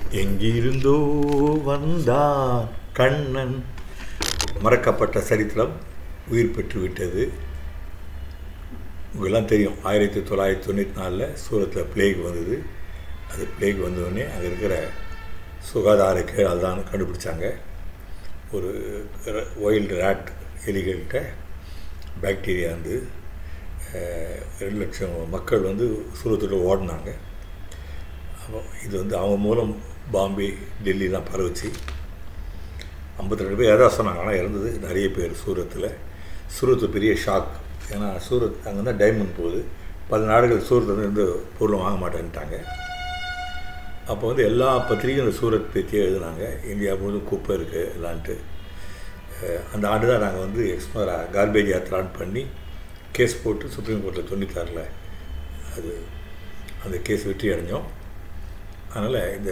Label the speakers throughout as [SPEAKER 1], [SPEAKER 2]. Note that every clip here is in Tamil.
[SPEAKER 1] எங்கிருந்தோ வந்தான் கண்ணன் மறக்கப்பட்ட சரித்திரம் உயிர் பெற்று விட்டது உங்களுக்கெல்லாம் தெரியும் ஆயிரத்தி தொள்ளாயிரத்தி தொண்ணூற்றி நாலில் சூரத்தில் பிளேக் வந்தது அது பிளேக் வந்தோடனே அங்கே இருக்கிற சுகாதார கேள் தான் கண்டுபிடிச்சாங்க ஒரு ஒயில்டு ரேட் எலிகள்கிட்ட பாக்டீரியா வந்து அஹ், ரெண்டு லட்சம் மக்கள் வந்து சூரத்தில் ஓடினாங்க அப்போ இது வந்து அவங்க மூலம் பாம்பே டெல்லிலாம் பரவுச்சு ஐம்பத்தி ரெண்டு பேர் ஏதாவது சொன்னாங்க ஆனால் இறந்தது நிறைய பேர் சூரத்தில் சூரத்து பெரிய ஷாக் ஏன்னா சூரத் அங்கே தான் டைமண்ட் போகுது பல நாடுகள் சூரத்தில் இருந்து பொருளை வாங்க மாட்டேன்ட்டாங்க அப்போ வந்து எல்லா பத்திரிகையும் இந்த சூரத் பற்றியே எழுதுனாங்க இந்தியா முழுவதும் குப்பை இருக்குது எல்லான்ட்டு அஹ் அந்த ஆண்டு தான் நாங்கள் வந்து எக்ஸ்மரா கார்பேஜ் யாத்திரான் பண்ணி கேஸ் போட்டு சுப்ரீம் கோர்ட்டில் தொண்ணூத்தாறில் அது அந்த கேஸ் வெற்றி அடைஞ்சோம் அதனால் இந்த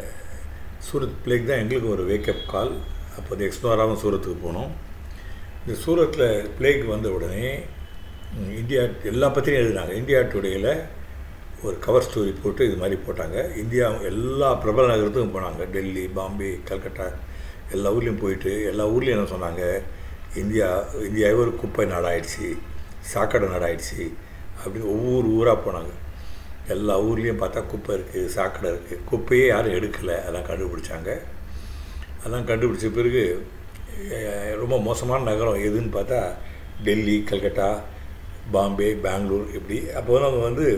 [SPEAKER 1] சூரத் பிளேக் தான் எங்களுக்கு ஒரு வேக்கப் கால் அப்போ வந்து எக்ஸ்ப்ளோராகவும் சூரத்துக்கு போனோம் இந்த சூரத்தில் பிளேக் வந்த உடனே ம், இந்தியா எல்லா பற்றியும் எழுதினாங்க இந்தியா டுடேயில் ஒரு கவர் ஸ்டோரி போட்டு இது மாதிரி போட்டாங்க இந்தியா எல்லா பிரபல நகரத்துக்கும் போனாங்க டெல்லி பாம்பே கல்கட்டா எல்லா ஊர்லேயும் போயிட்டு எல்லா ஊர்லேயும் என்ன சொன்னாங்க இந்தியா இந்தியாவே ஒரு குப்பை நாடாயிடுச்சு சாக்கடை நாடாயிடுச்சு அப்படின்னு ஒவ்வொரு ஊராக போனாங்க எல்லா ஊர்லேயும் பார்த்தா குப்பை இருக்குது சாக்கடை இருக்குது குப்பையே யாரும் எடுக்கலை அதெல்லாம் கண்டுபிடிச்சாங்க அதெல்லாம் கண்டுபிடிச்ச பிறகு அஹ், ரொம்ப மோசமான நகரம் எதுன்னு பார்த்தா டெல்லி கல்கட்டா பாம்பே பெங்களூர் இப்படி அப்போ வந்து அவங்க வந்து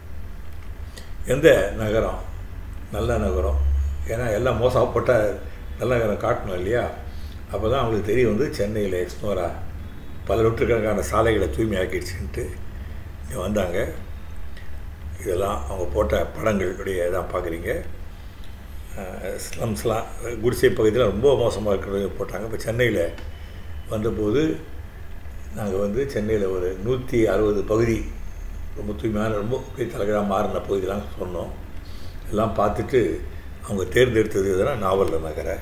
[SPEAKER 1] எந்த நகரம் நல்ல நகரம் ஏன்னா எல்லாம் மோசப்பட்ட நல்ல நகரம் காட்டணும் இல்லையா அப்போ தான் அவங்களுக்கு தெரிய வந்து சென்னையில் எக்ஸ்னோரா பல நூற்றுக்கணக்கான சாலைகளை தூய்மையாக்கிடுச்சுன்ட்டு இங்கே வந்தாங்க இதெல்லாம் அவங்க போட்ட படங்களுடைய தான் பார்க்குறீங்க ஸ்லம்ஸ்லாம் குடிசை பகுதியில் ரொம்ப மோசமாக இருக்கிறது போட்டாங்க இப்போ சென்னையில் வந்தபோது நாங்கள் வந்து சென்னையில் ஒரு நூற்றி அறுபது பகுதி ரொம்ப தூய்மையான ரொம்ப பெரிய தலைகளாக மாறின பகுதியெலாம் சொன்னோம் எல்லாம் பார்த்துட்டு அவங்க தேர்ந்தெடுத்தது எதுனா நாவல் நகரை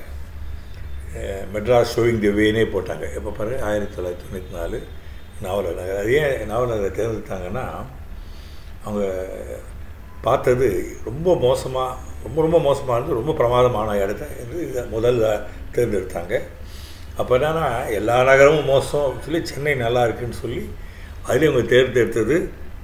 [SPEAKER 1] அஹ் மெட்ராஸ் ஷோயிங் தி வேனே போட்டாங்க எப்போ பாருங்க ஆயிரத்தி தொள்ளாயிரத்தி தொண்ணூற்றி நாலு நாவல் நகர் அது ஏன் நாவல் நகரை தேர்ந்தெடுத்தாங்கன்னா அவங்க பார்த்தது ரொம்ப மோசமாக ரொம்ப ரொம்ப மோசமாக இருந்து ரொம்ப பிரமாதமான இடத்த வந்து இதை முதல்ல தேர்ந்தெடுத்தாங்க அப்போ என்னன்னா எல்லா நகரமும் மோசம் சொல்லி சென்னை நல்லா இருக்குன்னு சொல்லி அதுலேயும் அவங்க தேர்ந்தெடுத்தது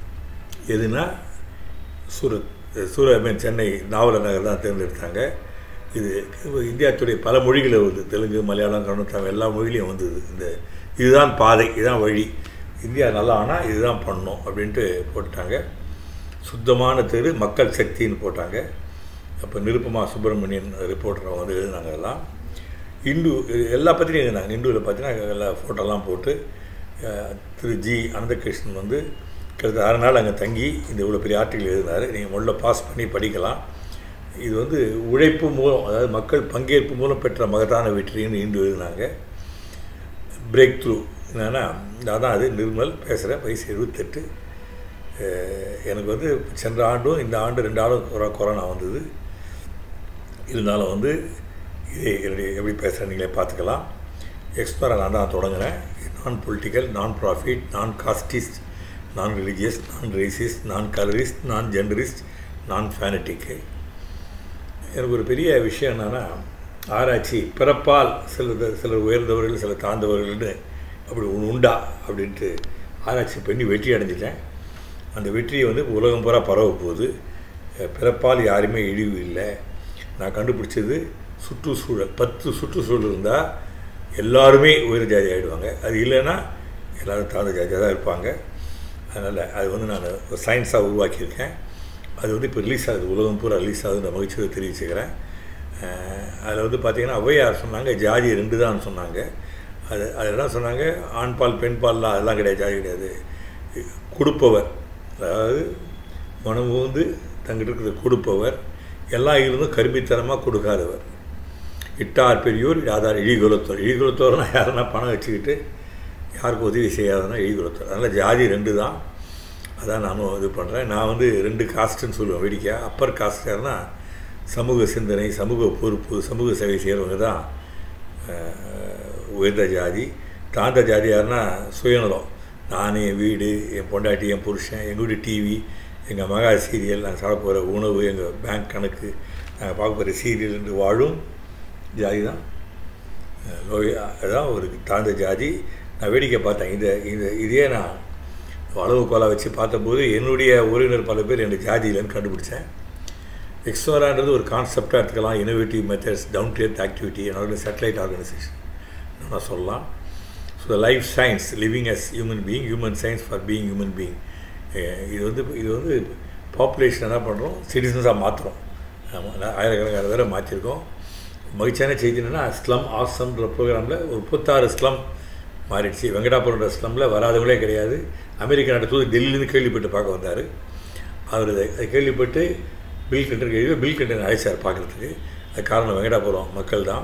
[SPEAKER 1] எதுனா சூரத் சூர I mean சென்னை நாவல நகர் தான் தேர்ந்தெடுத்தாங்க இது இந்தியாத்துடைய பல மொழிகளில் வருது தெலுங்கு மலையாளம் கன்னடம் தமிழ் எல்லா மொழியிலையும் வந்தது இந்த இதுதான் பாதை இதுதான் வழி இந்தியா நல்லா ஆனால் இதுதான் பண்ணணும் அப்படின்ட்டு போட்டாங்க சுத்தமான தெரு மக்கள் சக்தின்னு போட்டாங்க அப்போ நிருப்பமா சுப்பிரமணியன் ரிப்போர்ட்டரை வந்து எழுதினாங்க எல்லாம் இந்து இது எல்லா பற்றியும் எழுதினாங்க இந்துவில் பார்த்தீங்கன்னா எல்லா ஃபோட்டோலாம் போட்டு அஹ், திரு ஜி அனந்தகிருஷ்ணன் வந்து கிட்டத்தட்ட அரை நாள் அங்கே தங்கி இந்த இவ்வளோ பெரிய ஆர்டிக்கல் எழுதினார் நீங்கள் முதல்ல பாஸ் பண்ணி படிக்கலாம் இது வந்து உழைப்பு மூலம் அதாவது மக்கள் பங்கேற்பு மூலம் பெற்ற மகத்தான வெற்றின்னு இந்து எழுதினாங்க பிரேக் த்ரூ என்னென்னா நான் தான் அது நிர்மல் பேசுகிறேன் வயசு எழுபத்தெட்டு அஹ், எனக்கு வந்து சென்ற ஆண்டும் இந்த ஆண்டு ரெண்டு ஆண்டும் கொரோ- கொரோனா வந்தது இருந்தாலும் வந்து இது என்னுடைய எப்படி பேசுகிறேன் நீங்களே பார்த்துக்கலாம் எக்ஸ்பரா நான் தான் தொடங்கினேன் நான் பொலிட்டிக்கல் நான் ப்ராஃபிட் நான் காஸ்டிஸ்ட் நான் ரிலீஜியஸ் நான் ரேசிஸ்ட் நான் கலரிஸ்ட் நான் ஜெண்டரிஸ்ட் நான் ஃபேனட்டிக்கு எனக்கு ஒரு பெரிய விஷயம் என்னென்னா ஆராய்ச்சி பிறப்பால் சிலர் சிலர் உயர்ந்தவர்கள் சிலர் தாழ்ந்தவர்கள்னு அப்படி ஒன்று உண்டா அப்படின்ட்டு ஆராய்ச்சி பண்ணி வெற்றி அடைஞ்சிட்டேன் அந்த வெற்றியை வந்து உலகம் பூரா பரவ போகுது அஹ் பிறப்பால் யாருமே இழிவு இல்லை நான் கண்டுபிடிச்சது சுற்றுச்சூழல் பத்து சுற்றுச்சூழல் இருந்தால் எல்லாருமே உயர் ஜாதி ஆகிடுவாங்க அது இல்லைன்னா எல்லோரும் தாழ்ந்த ஜாதியாக தான் இருப்பாங்க அதனால் அது வந்து நான் ஒரு சயின்ஸாக உருவாக்கியிருக்கேன் அது வந்து இப்போ ரிலீஸ் ஆகுது உலகம் பூரா ரிலீஸ் ஆகுது நான் மகிழ்ச்சியை தெரிவிச்சுக்கிறேன் அதில் வந்து பார்த்திங்கன்னா ஔவையார் சொன்னாங்க ஜாதி ரெண்டு தான் சொன்னாங்க அது அதெல்லாம் சொன்னாங்க ஆண் பால் பெண் பால்லாம் அதெல்லாம் கிடையாது ஜாதி கிடையாது கொடுப்பவர் அதாவது மனம் வந்து தங்கிட்ட இருக்கிறத கொடுப்பவர் எல்லாம் இருந்தும் கருமித்தனமாக கொடுக்காதவர் இட்டார் பெரியோர் யாதார் இழிகுலத்தோர் இழிகுலத்தோர்னா யாருன்னா பணம் வச்சுக்கிட்டு யாருக்கும் உதவி செய்யாதனா இழிகுலத்தோர் அதனால் ஜாதி ரெண்டு தான் அதான் நானும் இது பண்ணுறேன் நான் வந்து ரெண்டு காஸ்ட்டுன்னு சொல்லுவேன் வேடிக்கை அப்பர் காஸ்ட் யாருன்னா சமூக சிந்தனை சமூக பொறுப்பு சமூக சேவை செய்கிறவங்க தான் அஹ், உயர்ந்த ஜாதி தாழ்ந்த ஜாதி யாருன்னா சுயநலம் நான் என் வீடு என் பொண்டாட்டி என் புருஷன் எங்கள் வீடு டிவி எங்கள் மகா சீரியல் நாங்கள் சாப்பிட போகிற உணவு எங்கள் பேங்க் கணக்கு நாங்கள் பார்க்க போகிற சீரியல் என்று வாழும் ஜாதி தான் லோய அதான் ஒரு தாழ்ந்த ஜாதி நான் வேடிக்கை பார்த்தேன் இந்த இந்த இதே நான் அளவு கோலா வச்சு பார்த்தபோது என்னுடைய உறவினர் பல பேர் என்னுடைய ஜாதியிலன்னு கண்டுபிடிச்சேன் எக்ஸோரான்றது ஒரு கான்செப்டாக எடுத்துக்கலாம் innovative methods down to earth activity என்னோட சேட்டலைட் ஆர்கனைசேஷன் நான் சொல்லலாம் so life science living as human being human science for being human being இது வந்து இது வந்து பாப்புலேஷன் என்ன பண்ணுறோம் சிட்டிசன்ஸாக மாற்றுறோம் ஆயிரக்கணக்கான பேரை மாற்றிருக்கோம் மகிழ்ச்சியான செய்தி என்னென்னா ஸ்லம் ஆசம்ன்ற ப்ரோக்ராமில் ஒரு முப்பத்தாறு ஸ்லம் மாறிடுச்சு வெங்கடாபுரம்ன்ற ஸ்லம்மில் வராதவங்களே கிடையாது அமெரிக்க நாட்டு தூது டெல்லியிலேருந்து கேள்விப்பட்டு பார்க்க வந்தார் அவர் அதை கேள்விப்பட்டு பில் கிளின்டன் கேள்வி பில் கிளின்டன் அழைச்சார் பார்க்குறதுக்கு அது காரணம் வெங்கடாபுரம் மக்கள் தான்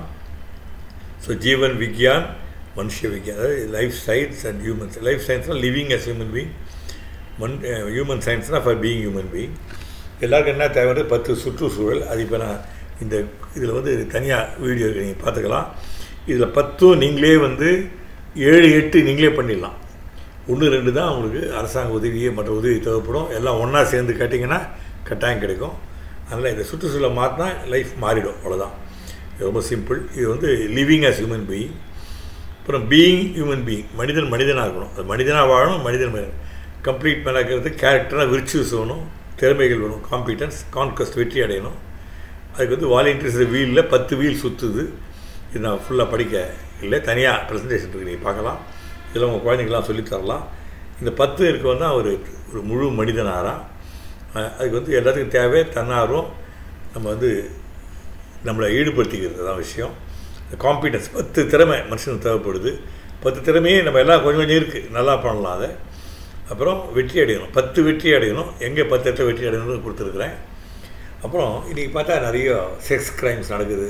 [SPEAKER 1] ஸோ ஜீவன் விக்யான் மனுஷ விக்யான் அதாவது life science and humans life சயின்ஸ்னால் லிவிங் அஸ் ஹியூமன் பீங் மன் ஹியூமன் சயின்ஸ்னால் ஃபார் பீயிங் ஹியூமன் பீயிங் எல்லாருக்கும் என்ன தேவை பத்து சுற்றுச்சூழல் அது இப்போ நான் இந்த இதில் வந்து தனியாக வீடியோ நீங்கள் பார்த்துக்கலாம் இதில் பத்தும் நீங்களே வந்து ஏழு எட்டு நீங்களே பண்ணிடலாம் ஒன்று ரெண்டு தான் உங்களுக்கு அரசாங்க உதவியே மற்ற உதவி தேவைப்படும் எல்லாம் ஒன்றா சேர்ந்து கேட்டிங்கன்னா கட்டாயம் கிடைக்கும் அதனால் இந்த சுற்றுச்சூழலை மாற்றினா லைஃப் மாறிடும் அவ்வளோதான் இது ரொம்ப சிம்பிள் இது வந்து லிவிங் அஸ் ஹியூமன் பீயிங் அப்புறம் பீயிங் ஹியூமன் பீயிங் மனிதன் மனிதனாக இருக்கணும் அது மனிதனாக வாழணும் மனிதன் மனிதன் கம்ப்ளீட் மேலாக்கிறது கேரக்டராக விர்ச்சுவஸ் வேணும் திறமைகள் வேணும் காம்பிட்டன்ஸ் கான்கஸ்ட் வெற்றி அடையணும் அதுக்கு வந்து வாலண்டியர்ஸ் வீலில் பத்து வீல் சுற்றுது இது நான் ஃபுல்லாக படிக்க இல்லை தனியாக ப்ரெசன்டேஷன் இருக்குது நீங்கள் பார்க்கலாம் இதில் உங்கள் குழந்தைங்களாம் சொல்லித்தரலாம் இந்த பத்து இருக்க வந்து ஒரு ஒரு முழு மனிதனாராம் அதுக்கு வந்து எல்லாத்துக்கும் தேவை தன்னார்வம் நம்ம வந்து நம்மளை ஈடுபடுத்திக்கிறது தான் விஷயம் இந்த காம்பிடன்ஸ் பத்து திறமை மனுஷனுக்கு தேவைப்படுது பத்து திறமையே நம்ம எல்லாம் கொஞ்சம் கொஞ்சம் இருக்குது நல்லா பண்ணலாம் அதை அப்புறம் வெற்றி அடையணும் பத்து வெற்றி அடையணும் எங்கே பத்து இடத்துல வெற்றி அடையணும்னு கொடுத்துருக்குறேன் அப்புறம் இன்றைக்கி பார்த்தா நிறைய செக்ஸ் க்ரைம்ஸ் நடக்குது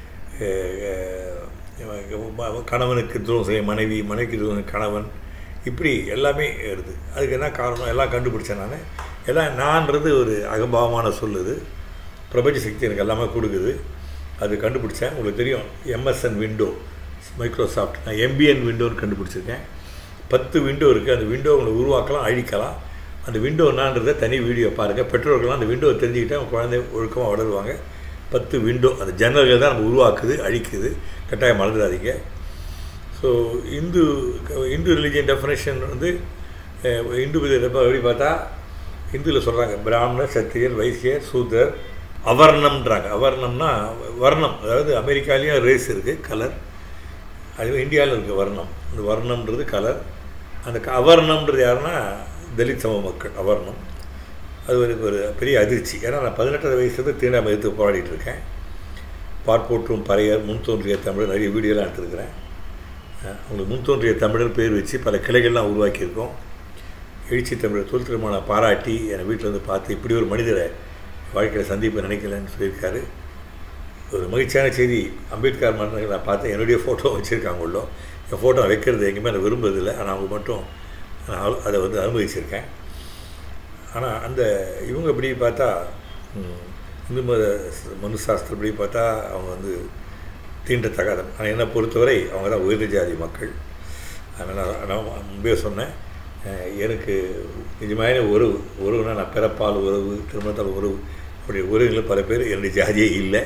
[SPEAKER 1] கணவனுக்கு துரோகம் செய்ய மனைவி மனைவிக்கு துரோகம் கணவன் இப்படி எல்லாமே வருது அதுக்கு என்ன காரணம் எல்லாம் கண்டுபிடிச்சேன் நான் எல்லாம் நான்றது ஒரு அகம்பாவமான சொல்லுது பிரபஞ்ச சக்தி எனக்கு எல்லாமே கொடுக்குது அது கண்டுபிடிச்சேன் உங்களுக்கு தெரியும் எம்எஸ்என் விண்டோ மைக்ரோசாஃப்ட் நான் எம்பிஎன் விண்டோன்னு கண்டுபிடிச்சிருக்கேன் பத்து விண்டோ இருக்குது அந்த விண்டோ உங்களை உருவாக்கலாம் அழிக்கலாம் அந்த விண்டோ என்னான்றதை தனி வீடியோ பாருங்கள் பெற்றோர்கள்லாம் அந்த விண்டோவை தெரிஞ்சுக்கிட்டா அவங்க குழந்தை ஒழுக்கமாக வளருவாங்க பத்து விண்டோ அந்த ஜன்னல்கள் தான் நம்ம உருவாக்குது அழிக்குது கட்டாயம் மறந்துடாதீங்க so Hindu Hindu religion definition வந்து இந்து எப்படி பார்த்தா இந்துவில் சொல்கிறாங்க பிராமணர் சத்திரியர் வைசியர் சூதர் அவர்ணம்ன்றாங்க அவர்ணம்னா வர்ணம் அதாவது அமெரிக்காலேயும் ரேஸ் இருக்குது கலர் அது இந்தியாவில் இருக்குது வர்ணம் இந்த வர்ணம்ன்றது கலர் அந்த அவர்ணம்ன்றது யாருன்னா தலித் சம மக்கள் அவர்ணம் அது எனக்கு ஒரு பெரிய அதிர்ச்சி ஏன்னா நான் பதினெட்டாவது வயசுலேருந்து தீண்டாமை எடுத்து போராடிட்டு இருக்கேன் பார்ப்போற்றும் பறையர் முன் தோன்றிய தமிழர் நிறைய வீடியோலாம் எடுத்துருக்கிறேன் அவங்களுக்கு முன் தோன்றிய தமிழர் பேர் வச்சு பல கிளைகள்லாம் உருவாக்கியிருக்கோம் எழுச்சி தமிழர் தொல் திருமண பாராட்டி என் வீட்டில் வந்து பார்த்து இப்படி ஒரு மனிதரை வாழ்க்கையில் சந்திப்பு நினைக்கலன்னு சொல்லியிருக்காரு ஒரு மகிழ்ச்சியான செய்தி அம்பேத்கர் மன்னர்கள் நான் பார்த்தேன் என்னுடைய ஃபோட்டோ வச்சுருக்காங்க உள்ள என் ஃபோட்டோ வைக்கிறது எங்கேயுமே நான் விரும்புறதில்லை ஆனால் அவங்க மட்டும் நான் அதை வந்து அனுபவிச்சிருக்கேன் ஆனால் அந்த இவங்க எப்படி பார்த்தா இந்து மத மனு சாஸ்திரப்படி பார்த்தா அவங்க வந்து தீண்டத்தகாத ஆனால் என்னை பொறுத்தவரை அவங்க தான் உயர்ந்த ஜாதி மக்கள் அதனால் நான் முன்பே சொன்னேன் எனக்கு நிஜமான உறவு உறவுனா நான் பிறப்பால் உறவு திருமணத்தால் உறவு அப்படி உறவுகளில் பல பேர் என்னுடைய ஜாதியே இல்லை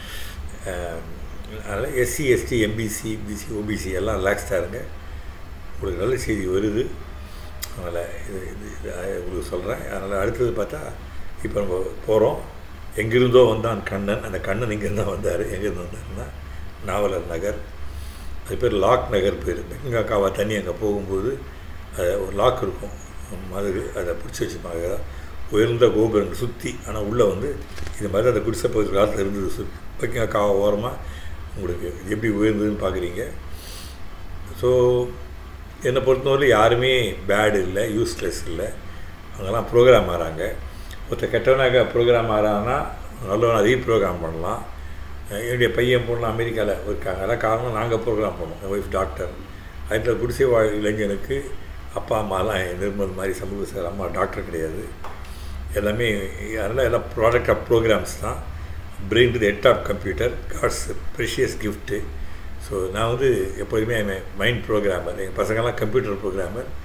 [SPEAKER 1] அதனால் SC ST MBC BC OBC எல்லாம் ரிலாக்ஸ்டாக இருங்க உங்களுக்கு நல்ல செய்தி வருது அதனால் இது இது உங்களுக்கு சொல்கிறேன் அதனால் அடுத்தது பார்த்தா இப்போ நம்ம போகிறோம் எங்கிருந்தோ வந்தான் கண்ணன் அந்த கண்ணன் இங்கேருந்து தான் வந்தார் எங்கேருந்து வந்தாருன்னா நாவலர் நகர் அது பேர் லாக் நகர் பேர் பெங்காக்காவா தண்ணி அங்கே போகும்போது அது ஒரு லாக் இருக்கும் மாதிரி அதை பிடிச்சி வச்சுப்பாங்க உயர்ந்த கோபுரங்கள் சுற்றி ஆனால் உள்ளே வந்து இது மாதிரி அந்த குடிசை பகுதி காலத்தில் இருந்தது சுற்றி பெங்காக்காவா ஓரமாக உங்களுக்கு எப்படி உயர்ந்ததுன்னு பார்க்குறீங்க ஸோ என்னை பொறுத்தவரை யாருமே பேடு இல்லை யூஸ்லெஸ் இல்லை அவங்கெல்லாம் ப்ரோக்ராம் ஆகிறாங்க ஒருத்தர் கெட்டவனாக ப்ரோக்ராம் ஆகிறாங்கன்னா நல்லவன் அதையும் ப்ரோக்ராம் பண்ணலாம் என்னுடைய பையன் பொண்ணு அமெரிக்காவில் இருக்காங்க அதான் காரணம் நாங்கள் ப்ரோக்ராம் பண்ணோம் என் ஒய்ஃப் டாக்டர் அதில் குடிசை வாழ் இளைஞனுக்கு அப்பா அம்மாலாம் நிர்மல் மாதிரி சமூக சேவை அம்மா டாக்டர் கிடையாது எல்லாமே அதனால் எல்லாம் ப்ராடக்ட் ஆஃப் ப்ரோக்ராம்ஸ் தான் brain to head of computer God's precious gift so நான் வந்து எப்போதுமே மைண்ட் ப்ரோக்ராமர் எங்கள் பசங்கள்லாம் கம்ப்யூட்டர் ப்ரோக்ராமர்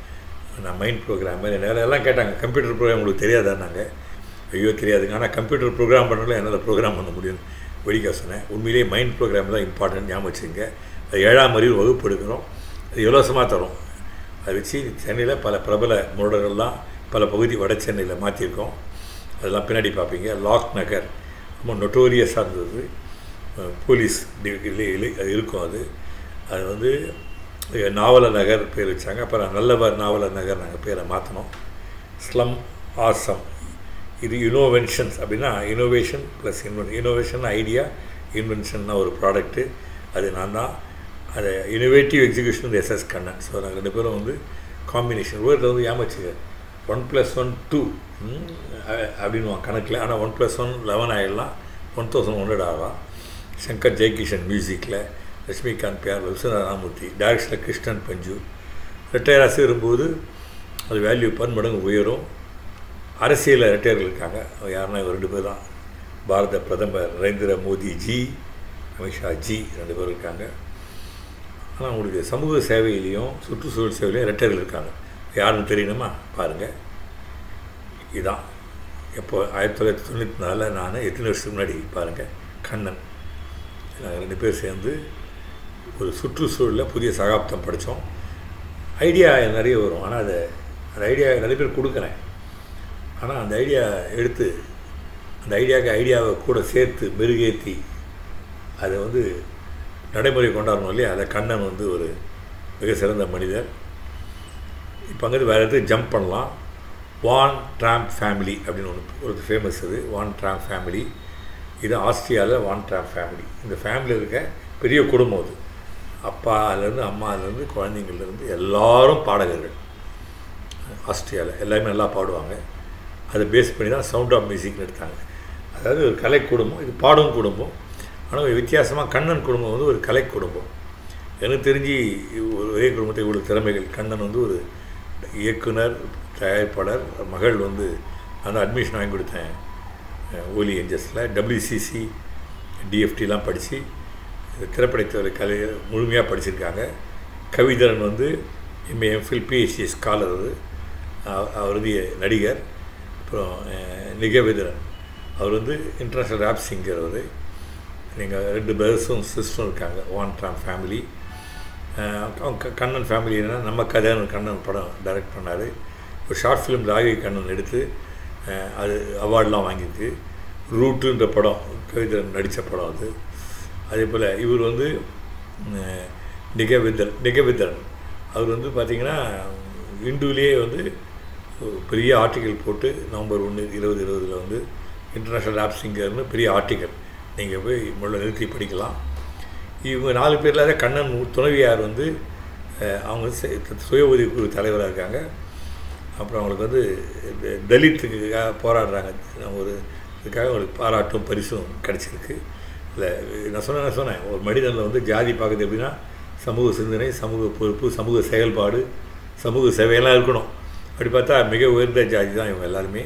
[SPEAKER 1] நான் மைண்ட் ப்ரோக்ராம் எல்லாம் கேட்டாங்க கம்ப்யூட்டர் ப்ரோக்ராம் உங்களுக்கு தெரியாதான்னாங்க ஐயோ தெரியாதுங்க ஆனால் கம்ப்யூட்டர் ப்ரோக்ராம் பண்ணல என்னால் ப்ரோக்ராம் பண்ண முடியும் வெடிக்க சொன்னேன் உண்மையிலேயே மைண்ட் ப்ரோக்ராம் தான் இம்பார்ட்டன்ட் ஞாபகம் வச்சுங்க அது ஏழாம் அறிவு வகுப்பு எடுக்கிறோம் அது இலவசமாக தரும் அதை வச்சு சென்னையில் பல பிரபல முரடர்கள்லாம் பல பகுதி வட சென்னையில் மாற்றிருக்கோம் அதெல்லாம் பின்னாடி பார்ப்பீங்க லாக் நகர் ரொம்ப நொட்டோரியஸாக இருந்தது போலீஸ் அது இருக்கும் அது அது வந்து நாவல நகர் பேர் வச்சாங்க அப்புறம் நல்லவர் நாவல நகர் நாங்கள் பேரை மாற்றினோம் ஸ்லம் ஆசம் இது இனோவென்ஷன்ஸ் அப்படின்னா இனோவேஷன் ப்ளஸ் இன்வென் இனோவேஷன் ஐடியா இன்வென்ஷன்னா ஒரு ப்ராடக்ட்டு அது நான் தான் அதை innovative execution SS Kannan so நாங்கள் ரெண்டு பேரும் வந்து காம்பினேஷன் வேர்டில் வந்து ஏமாச்சுங்க ஒன் ப்ளஸ் ஒன் டூ அப்படின்னு கணக்கில் ஆனால் ஒன் ப்ளஸ் ஒன் லெவன் ஆகிடலாம் ஒன் தௌசண்ட் ஹண்ட்ரட் ஆகலாம் சங்கர் ஜெயகிஷன் மியூசிக்கில் லட்சுமிகாந்த் பியார் விஸ்வநாத ராமூர்த்தி டைரக்ஷனில் கிருஷ்ணன் பஞ்சு ரிட்டையராக சேரும்போது அது வேல்யூ பன்மடங்கு உயரும் அரசியலில் ரிட்டையர்கள் இருக்காங்க யாருன்னா இவர் ரெண்டு பேர் தான் பாரத பிரதமர் நரேந்திர மோடி ஜி அமித்ஷா ஜி ரெண்டு பேர் இருக்காங்க ஆனால் உங்களுக்கு சமூக சேவையிலையும் சுற்றுச்சூழல் சேவையிலையும் ரிட்டையர்கள் இருக்காங்க யாருன்னு தெரியணுமா பாருங்கள் இதான் எப்போ ஆயிரத்தி தொள்ளாயிரத்தி தொண்ணூற்றி நாலில் நான் எத்தனை வருஷத்துக்கு முன்னாடி பாருங்கள் கண்ணன் நாங்கள் ரெண்டு பேர் சேர்ந்து ஒரு சுற்றுச்சூழலில் புதிய சகாப்தம் படித்தோம் ஐடியா நிறைய வரும் ஆனால் அதை அந்த ஐடியா நிறைய பேர் கொடுக்குறேன் ஆனால் அந்த ஐடியா எடுத்து அந்த ஐடியாவுக்கு ஐடியாவை கூட சேர்த்து மெருகேற்றி அதை வந்து நடைமுறை கொண்டாடணும் இல்லையா அதை கண்ணன் வந்து ஒரு மிக சிறந்த மனிதர் இப்போ அங்கேருந்து வேறு இடத்துக்கு ஜம்ப் பண்ணலாம் வான் ட்ராம்ப் ஃபேமிலி அப்படின்னு ஒன்று ஒரு ஃபேமஸ் அது வான் ட்ராம்ப் ஃபேமிலி இது ஆஸ்திரியாவில் வான் ட்ராம்ப் ஃபேமிலி இந்த ஃபேமிலியில் இருக்க பெரிய குடும்பம் அது அப்பாலேருந்து அம்மாலேருந்து குழந்தைங்கள்லேருந்து எல்லாரும் பாடகர்கள் ஆஸ்திரியாவில் எல்லாருமே நல்லா பாடுவாங்க அதை பேஸ் பண்ணி தான் சவுண்ட் ஆஃப் மியூசிக்னு எடுத்தாங்க அதாவது ஒரு கலை குடும்பம் இது பாடும் குடும்பம் ஆனால் வித்தியாசமாக கண்ணன் குடும்பம் வந்து ஒரு கலை குடும்பம் எனக்கு தெரிஞ்சு ஒரு ஒரே குடும்பத்தை இவ்வளோ திறமைகள் கண்ணன் வந்து ஒரு இயக்குனர் தயாரிப்பாளர் மகள் வந்து அந்த அட்மிஷன் வாங்கி கொடுத்தேன் ஓலி ஏஞ்சஸில் டபிள்யூசிசி டிஎஃப்டிலாம் படித்து திரைப்படத்துறை கலை முழுமையாக படிச்சிருக்காங்க கவிதரன் வந்து எம்ஏ எம்ஃபில் பிஹெச்டி ஸ்காலர் அது அவர் வந்து நடிகர் அப்புறம் நிகவிதரன் அவர் வந்து இன்டர்நேஷ்னல் ரேப் சிங்கர் அவர் நீங்கள் ரெண்டு பிரதர்ஸும் சிஸ்டரும் இருக்காங்க ஒன் ட்ராம் ஃபேமிலி அவங்க கண்ணன் ஃபேமிலி என்னன்னா நம்ம கதையான கண்ணன் படம் டைரக்ட் பண்ணார் ஒரு ஷார்ட் ஃபிலிம் ராகவி கண்ணன் எடுத்து அது அவார்டெலாம் வாங்கியிருக்கு ரூட்டுன்ற படம் கவிதரன் நடித்த படம் அது அதே போல் இவர் வந்து நிகவிதர் நிகவிதரன் அவர் வந்து பார்த்திங்கன்னா இந்துலேயே வந்து பெரிய ஆர்டிக்கல் போட்டு நவம்பர் ஒன்று இருபது இருபதில் வந்து இன்டர்நேஷ்னல் ரேப் சிங்கர்னு பெரிய ஆர்டிக்கல் நீங்கள் போய் முதல்ல நிறுத்தி படிக்கலாம் இவங்க நாலு பேரில் கண்ணன் துணைவியார் வந்து அவங்க சுய உதவிக்குழு தலைவராக இருக்காங்க அப்புறம் அவங்களுக்கு வந்து தலித்துக்காக போராடுறாங்க ஒரு இதுக்காக அவங்களுக்கு பாராட்டும் பரிசும் கிடச்சிருக்கு இல்லை நான் சொன்னேன் நான் சொன்னேன் ஒரு மனிதனில் வந்து ஜாதி பார்க்குறது எப்படின்னா சமூக சிந்தனை சமூக பொறுப்பு சமூக செயல்பாடு சமூக சேவையெல்லாம் இருக்கணும் அப்படி பார்த்தா மிக உயர்ந்த ஜாதி தான் இவங்க எல்லாருமே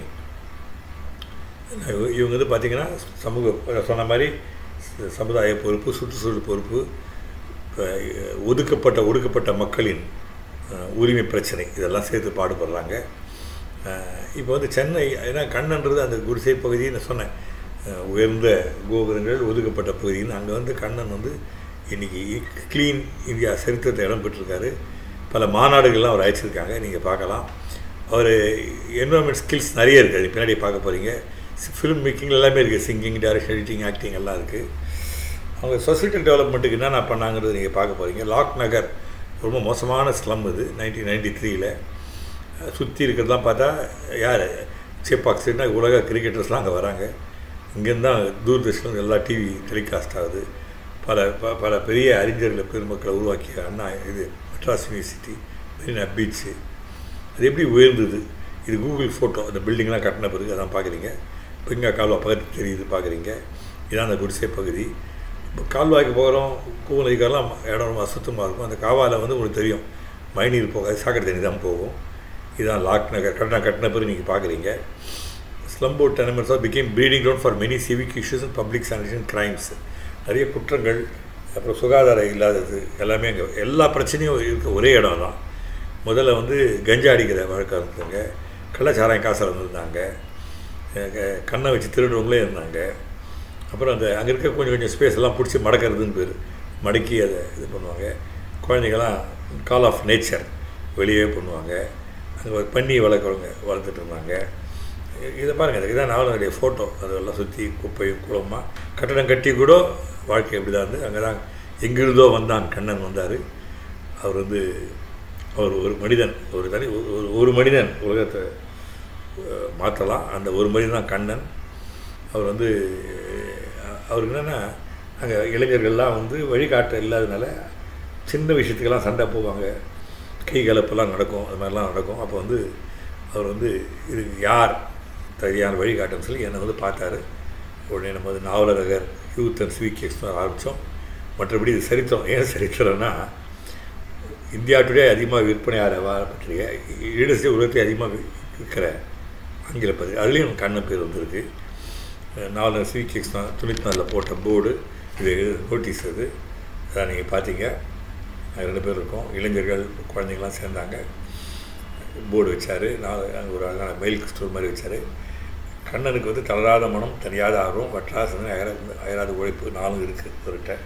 [SPEAKER 1] இவங்க வந்து பார்த்திங்கன்னா சமூக சொன்ன மாதிரி சமுதாய பொறுப்பு சுற்றுச்சூழல் பொறுப்பு ஒதுக்கப்பட்ட ஒடுக்கப்பட்ட மக்களின் உரிமை பிரச்சனை இதெல்லாம் சேர்த்து பாடுபடுறாங்க இப்போ வந்து சென்னை ஏன்னா கண்ணன்றது அந்த குடிசை பகுதி நான் சொன்னேன் உயர்ந்த கோபுரங்கள் ஒதுக்கப்பட்ட பகுதின்னு அங்கே வந்து கண்ணன் வந்து இன்றைக்கி க்ளீன் இந்தியா சரித்திரத்தை இடம் பெற்றிருக்காரு பல மாநாடுகள்லாம் அவர் அழைச்சிருக்காங்க நீங்கள் பார்க்கலாம் அவர் என்வரன்மெண்ட் ஸ்கில்ஸ் நிறைய இருக்குது பின்னாடி பார்க்க போகிறீங்க ஃபிலிம் மேக்கிங் எல்லாமே இருக்குது சிங்கிங் டைரக்ஷன் எடிட்டிங் ஆக்டிங் எல்லாம் இருக்குது அவங்க சொசைட்டல் டெவலப்மெண்ட்டுக்கு என்னென்ன பண்ணாங்கிறது நீங்கள் பார்க்க போகிறீங்க லாக் நகர் ரொம்ப மோசமான ஸ்லம் இது நைன்டீன் நைன்டி த்ரீயில் சுற்றி இருக்கிறதெல்லாம் பார்த்தா யார் சேப்பாக்ஸ்னா உலக கிரிக்கெட்டர்ஸ்லாம் அங்கே வராங்க இங்கேருந்து தான் தூர்தர்ஷன் எல்லா டிவி டெலிகாஸ்ட் ஆகுது பல ப பல பெரிய அறிஞர்களை பெருமக்களை உருவாக்கிய அண்ணா இது மெட்ராஸ் யூனிவர்சிட்டி மெரினா பீச்சு அது எப்படி உயர்ந்தது இது கூகுள் ஃபோட்டோ அந்த பில்டிங்லாம் கட்டின பிறகு அதான் பார்க்குறீங்க பிங்கா கால்வா பக்கத்து தெரியுது பார்க்குறீங்க இதான் அந்த குடிசை பகுதி இப்போ கால்வாய்க்கு போகிறோம் கூவலைக்கெல்லாம் இடம் ரொம்ப அசுத்தமாக இருக்கும் அந்த காவாவில் வந்து உங்களுக்கு தெரியும் மழைநீர் போகாது சாக்கடை தண்ணி தான் போகும் இதுதான் லாக் நகர் கட்டின கட்டின பிறகு நீங்கள் பார்க்குறீங்க slum board tenements of become breeding ground for many civic issues and public sanitation crimes நிறைய குற்றங்கள் அப்புறம் சுகாதாரம் இல்லாதது எல்லாமே அங்கே எல்லா பிரச்சனையும் இருக்க ஒரே இடம் தான் முதல்ல வந்து கஞ்சா அடிக்கிற வழக்கம் இருந்தவங்க கள்ளச்சாராயம் காசில் வந்திருந்தாங்க அஹ் கண்ணை வச்சு திருடுறவங்களே இருந்தாங்க அப்புறம் அந்த அங்கே இருக்க கொஞ்சம் கொஞ்சம் ஸ்பேஸ் எல்லாம் பிடிச்சி மடக்கிறதுன்னு பேர் மடக்கி அதை இது பண்ணுவாங்க குழந்தைங்களாம் கால் ஆஃப் நேச்சர் வெளியே பண்ணுவாங்க அங்கே ஒரு பன்னி வளர்க்குறவங்க வளர்த்துட்டு இருந்தாங்க இ- இதை பாருங்கள் இதான் நாவலுடைய ஃபோட்டோ அதெல்லாம் சுற்றி குப்பையும் குளமாக கட்டடம் கட்டி கூட வாழ்க்கை இப்படி தான் இருந்து அங்கே தான் எங்கிருந்தோ வந்தான் கண்ணன் வந்தார் அவர் வந்து அவர் ஒரு மனிதன் ஒரு தனி ஒரு- ஒரு- ஒரு மனிதன் உலகத்தை அஹ், மாற்றலாம் அந்த ஒரு மனிதன் தான் கண்ணன் அவர் வந்து அஹ், அவருக்கு என்னென்னா அங்கே இளைஞர்கள்லாம் வந்து வழிகாட்ட இல்லாதனால சின்ன விஷயத்துக்கெல்லாம் சண்டை போவாங்க கை கலப்பெல்லாம் நடக்கும் அது மாதிரிலாம் நடக்கும் அப்போ வந்து அவர் வந்து இது யார் சரியான வழிகாட்டுன்னு சொல்லி என்னை வந்து பார்த்தாரு உடனே நம்ம வந்து நாவலரகர் யூத் அண்ட் ஸ்வீக் எக்ஸ்பிளர் ஆரம்பித்தோம் மற்றபடி இது சரித்திரம் ஏன் சரித்திரம்னா இந்தியா டுடே அதிகமாக விற்பனை ஆகிற வார பற்றிய ஈடுசை உலகத்தை அதிகமாக வி- விற்கிற ஆங்கில பதிவு அதுலேயும் கண்ணன் பேர் வந்திருக்கு அஹ் நாலு ஸ்வீக் எக்ஸ் தான் தொண்ணூற்றி நாலில் போட்ட போர்டு இது நோட்டீஸ் அது அதான் நீங்கள் பார்த்தீங்க நாங்கள் ரெண்டு பேர் இருக்கோம் இளைஞர்கள் குழந்தைங்களாம் சேர்ந்தாங்க போர்டு வச்சார் நாலு அங்கே ஒரு அழகான மெயில் ஸ்டோர் மாதிரி வச்சார் கண்ணனுக்கு வந்து தளராத மனம் தனியாத ஆர்வம் வற்றாசன அயராத அயராத உழைப்பு நாலும் இருக்குது அவர்கிட்ட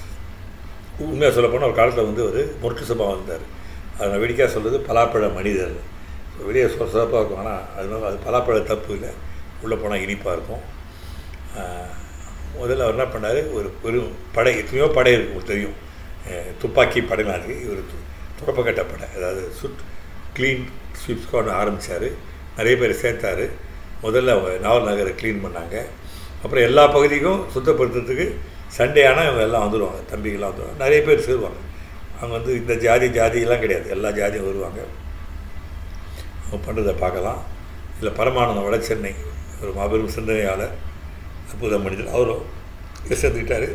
[SPEAKER 1] உண்மையாக சொல்லப்போனால் ஒரு காலத்தில் வந்து ஒரு முரட்டு சபா இருந்தார் அதை நான் வேடிக்கையாக சொல்கிறது பலாப்பழ மனிதர் வெளியே சொ சிறப்பாக இருக்கும் ஆனால் அதனால அது பலாப்பழ தப்பு இல்லை உள்ளே போனால் இனிப்பாக இருக்கும் ஆஹ், முதல்ல அவர் என்ன பண்ணார் ஒரு பெரும் படை எத்தனையோ படை இருக்கும் உங்களுக்கு தெரியும் அஹ், துப்பாக்கி படைலாம் இருக்குது இவர் து- துறப்பக்கட்ட படை அதாவது சுட் க்ளீன் ஸ்வீப் ஸ்குவாட்னு ஆரம்பித்தார் நிறைய பேர் சேர்த்தாரு முதல்ல அவங்க நாவல் நகரை க்ளீன் பண்ணாங்க அப்புறம் எல்லா பகுதிக்கும் சுத்தப்படுத்துறதுக்கு சண்டே ஆனால் இவங்க எல்லாம் வந்துடுவாங்க தம்பிகள்லாம் வந்துடுவாங்க நிறைய பேர் சேருவாங்க அவங்க வந்து இந்த ஜாதி ஜாதியெல்லாம் கிடையாது எல்லா ஜாதியும் வருவாங்க அவங்க பண்ணுறதை பார்க்கலாம் இதில் பரமானந்தம் வட சென்னை ஒரு மாபெரும் சிந்தனையாளர் அற்புத மனிதர் அவரும் இதில் சேர்ந்துக்கிட்டாரு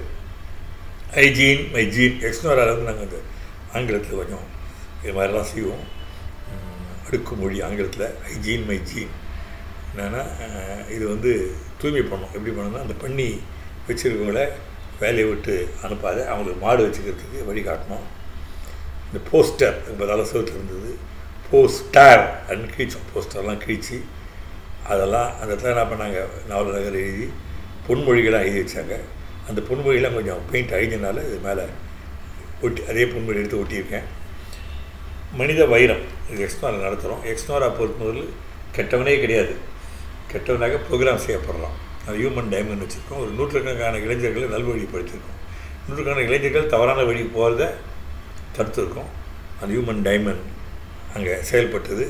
[SPEAKER 1] ஐஜீன் மை ஜீன் எக்ஸ்னோரால் வந்து நாங்கள் இந்த ஆங்கிலத்தில் கொஞ்சம் இது மாதிரிலாம் செய்வோம் உம், அடுக்குமொழி ஆங்கிலத்தில் ஐஜீன் மை ஜீன் என்னென்னா இது வந்து தூய்மை பண்ணணும் எப்படி பண்ணணும்னா அந்த பண்ணி வச்சுருக்கவங்கள வேலையை விட்டு அனுப்பாத அவங்களுக்கு மாடு வச்சுக்கிறதுக்கு வழிகாட்டணும் இந்த போஸ்டர் என்பதால் செவத்தில் இருந்தது போஸ்டர் அப்படின்னு கிழிச்சோம் போஸ்டர்லாம் கிழிச்சு அதெல்லாம் அந்த இடத்துல என்ன பண்ணாங்க நாவல் நகர் எழுதி பொன்மொழிகளாக எழுதி வச்சாங்க அந்த பொன்மொழிலாம் கொஞ்சம் பெயிண்ட் அழிஞ்சனால இது மேலே ஒட்டி அதே பொன்மொழி எடுத்து ஒட்டியிருக்கேன் மனித வைரம் இது எக்ஸ்னோரா நடத்துகிறோம் எக்ஸ்னோரா பொறுத்த முதல் கெட்டவனே கிடையாது கெட்டவனாக ப்ரோக்ராம் செய்யப்படுறான் அது ஹியூமன் டைமண்ட் வச்சுருக்கோம் ஒரு நூற்றுக்கணக்கான இளைஞர்களை நல்வழிப்படுத்தியிருக்கோம் நூற்றுக்கணக்கான இளைஞர்கள் தவறான வழி போகிறத தடுத்துருக்கோம் அந்த ஹியூமன் டைமண்ட் அங்கே செயல்பட்டது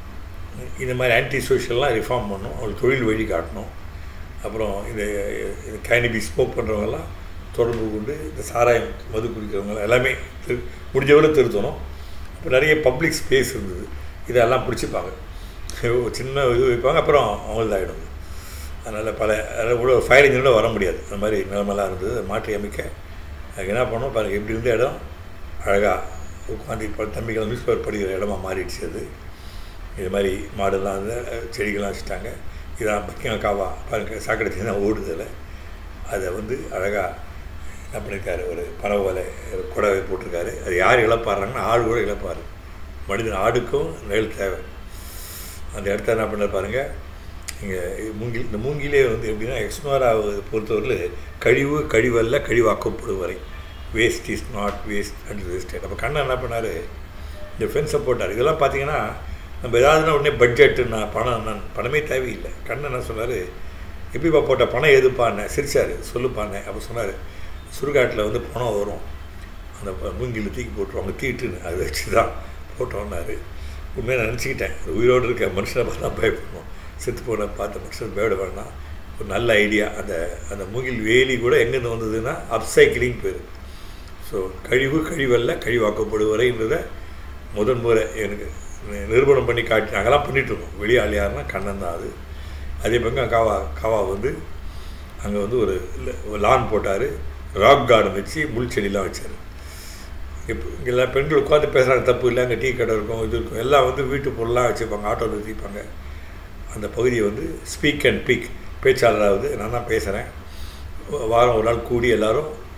[SPEAKER 1] இந்த மாதிரி ஆன்டி சோஷியல்லாம் ரிஃபார்ம் பண்ணணும் அவங்களுக்கு தொழில் வழி காட்டணும் அப்புறம் இந்த கைனிபி ஸ்மோக் பண்ணுறவங்கெல்லாம் தொடர்பு கொண்டு இந்த சாராயம் மது குடிக்கிறவங்க எல்லாமே திரு முடிஞ்சவரை திருத்தணும் அப்போ நிறைய பப்ளிக் ஸ்பேஸ் இருந்தது இதெல்லாம் பிடிச்சிப்பாங்க ஒரு சின்ன இது வைப்பாங்க அப்புறம் அவங்களதாகிடும் அதனால் பல இவ்வளோ ஃபயர் இன்ஜினோட வர முடியாது அந்த மாதிரி நிலமெல்லாம் இருந்தது அதை மாற்றி அமைக்க அதுக்கு என்ன பண்ணோம் பாருங்கள் எப்படி இருந்த இடம் அழகாக உட்காந்து இப்போ தம்பிகள் நியூஸ் பேப்பர் படிக்கிற இடமா மாறிடுச்சு அது இது மாதிரி மாடுலாம் வந்து செடிகள்லாம் வச்சுட்டாங்க இதான் பக்கியம் காவா பாருங்கள் சாக்கடை தண்ணி தான் ஓடுதில்ல அதை வந்து அழகாக என்ன பண்ணியிருக்காரு ஒரு பறவை வலை ஒரு குடவை போட்டிருக்காரு அது யார் இழப்பாடுறாங்கன்னா ஆடு கூட இழப்பாரு மனிதன் ஆடுக்கும் நிழல் தேவை அந்த இடத்த என்ன பண்ண பாருங்க இங்கே மூங்கில் இந்த மூங்கிலே வந்து எப்படின்னா எக்ஸ்னோராவை பொறுத்தவரையில் கழிவு கழிவல்ல கழிவாக்கப்படும் வரை waste is not waste and wasted அப்போ கண்ணன் என்ன பண்ணார் இந்த ஃபென்ஸை போட்டார் இதெல்லாம் பார்த்தீங்கன்னா நம்ம ஏதாவதுனா உடனே பட்ஜெட்டு நான் பணம் நான் பணமே தேவையில்லை கண்ணன் என்ன சொன்னார் எப்படிப்பா போட்ட பணம் எதுப்பான்னு சிரிச்சார் சொல்லுப்பான்னு அப்போ சொன்னார் சுடுகாட்டில் வந்து பணம் வரும் அந்த மூங்கில் தூக்கி போட்டுருவாங்க தீட்டுன்னு அதை வச்சு தான் போட்டோன்னாரு உண்மையாக நினச்சிக்கிட்டேன் ஒரு உயிரோடு இருக்க மனுஷனை பார்த்தா பயப்படணும் செத்து போன பார்த்த மனுஷன் பயப்பட வேண்டாம் ஒரு நல்ல ஐடியா அந்த அந்த மூங்கில் வேலி கூட எங்கேருந்து வந்ததுன்னா அப்சைக்கிளிங் பேர் ஸோ கழிவு கழிவல்ல கழிவாக்கப்படுவரைன்றதை முதன் முறை எனக்கு நிரூபணம் பண்ணி காட்டி நாங்கள்லாம் பண்ணிட்டு இருக்கோம் வெளியாள் யாருன்னா கண்ணன் தான் அது அதே பக்கம் காவா காவா வந்து அங்கே வந்து ஒரு லான் போட்டார் ராக் கார்டன் வச்சு முள் செடியெலாம் வச்சார் இப்போ இங்கே எல்லாம் பெண்கள் உட்காந்து பேசுகிறாங்க தப்பு இல்லை அங்கே டீ கடை இருக்கும் இது இருக்கும் எல்லாம் வந்து வீட்டு பொருளாக வச்சுருப்பாங்க ஆட்டோ நிறுத்திப்பாங்க அந்த பகுதியை வந்து ஸ்பீக் அண்ட் பீக் பேச்சாளராகுது நான் தான் பேசுகிறேன் வாரம் ஒரு நாள் கூடி எல்லோரும்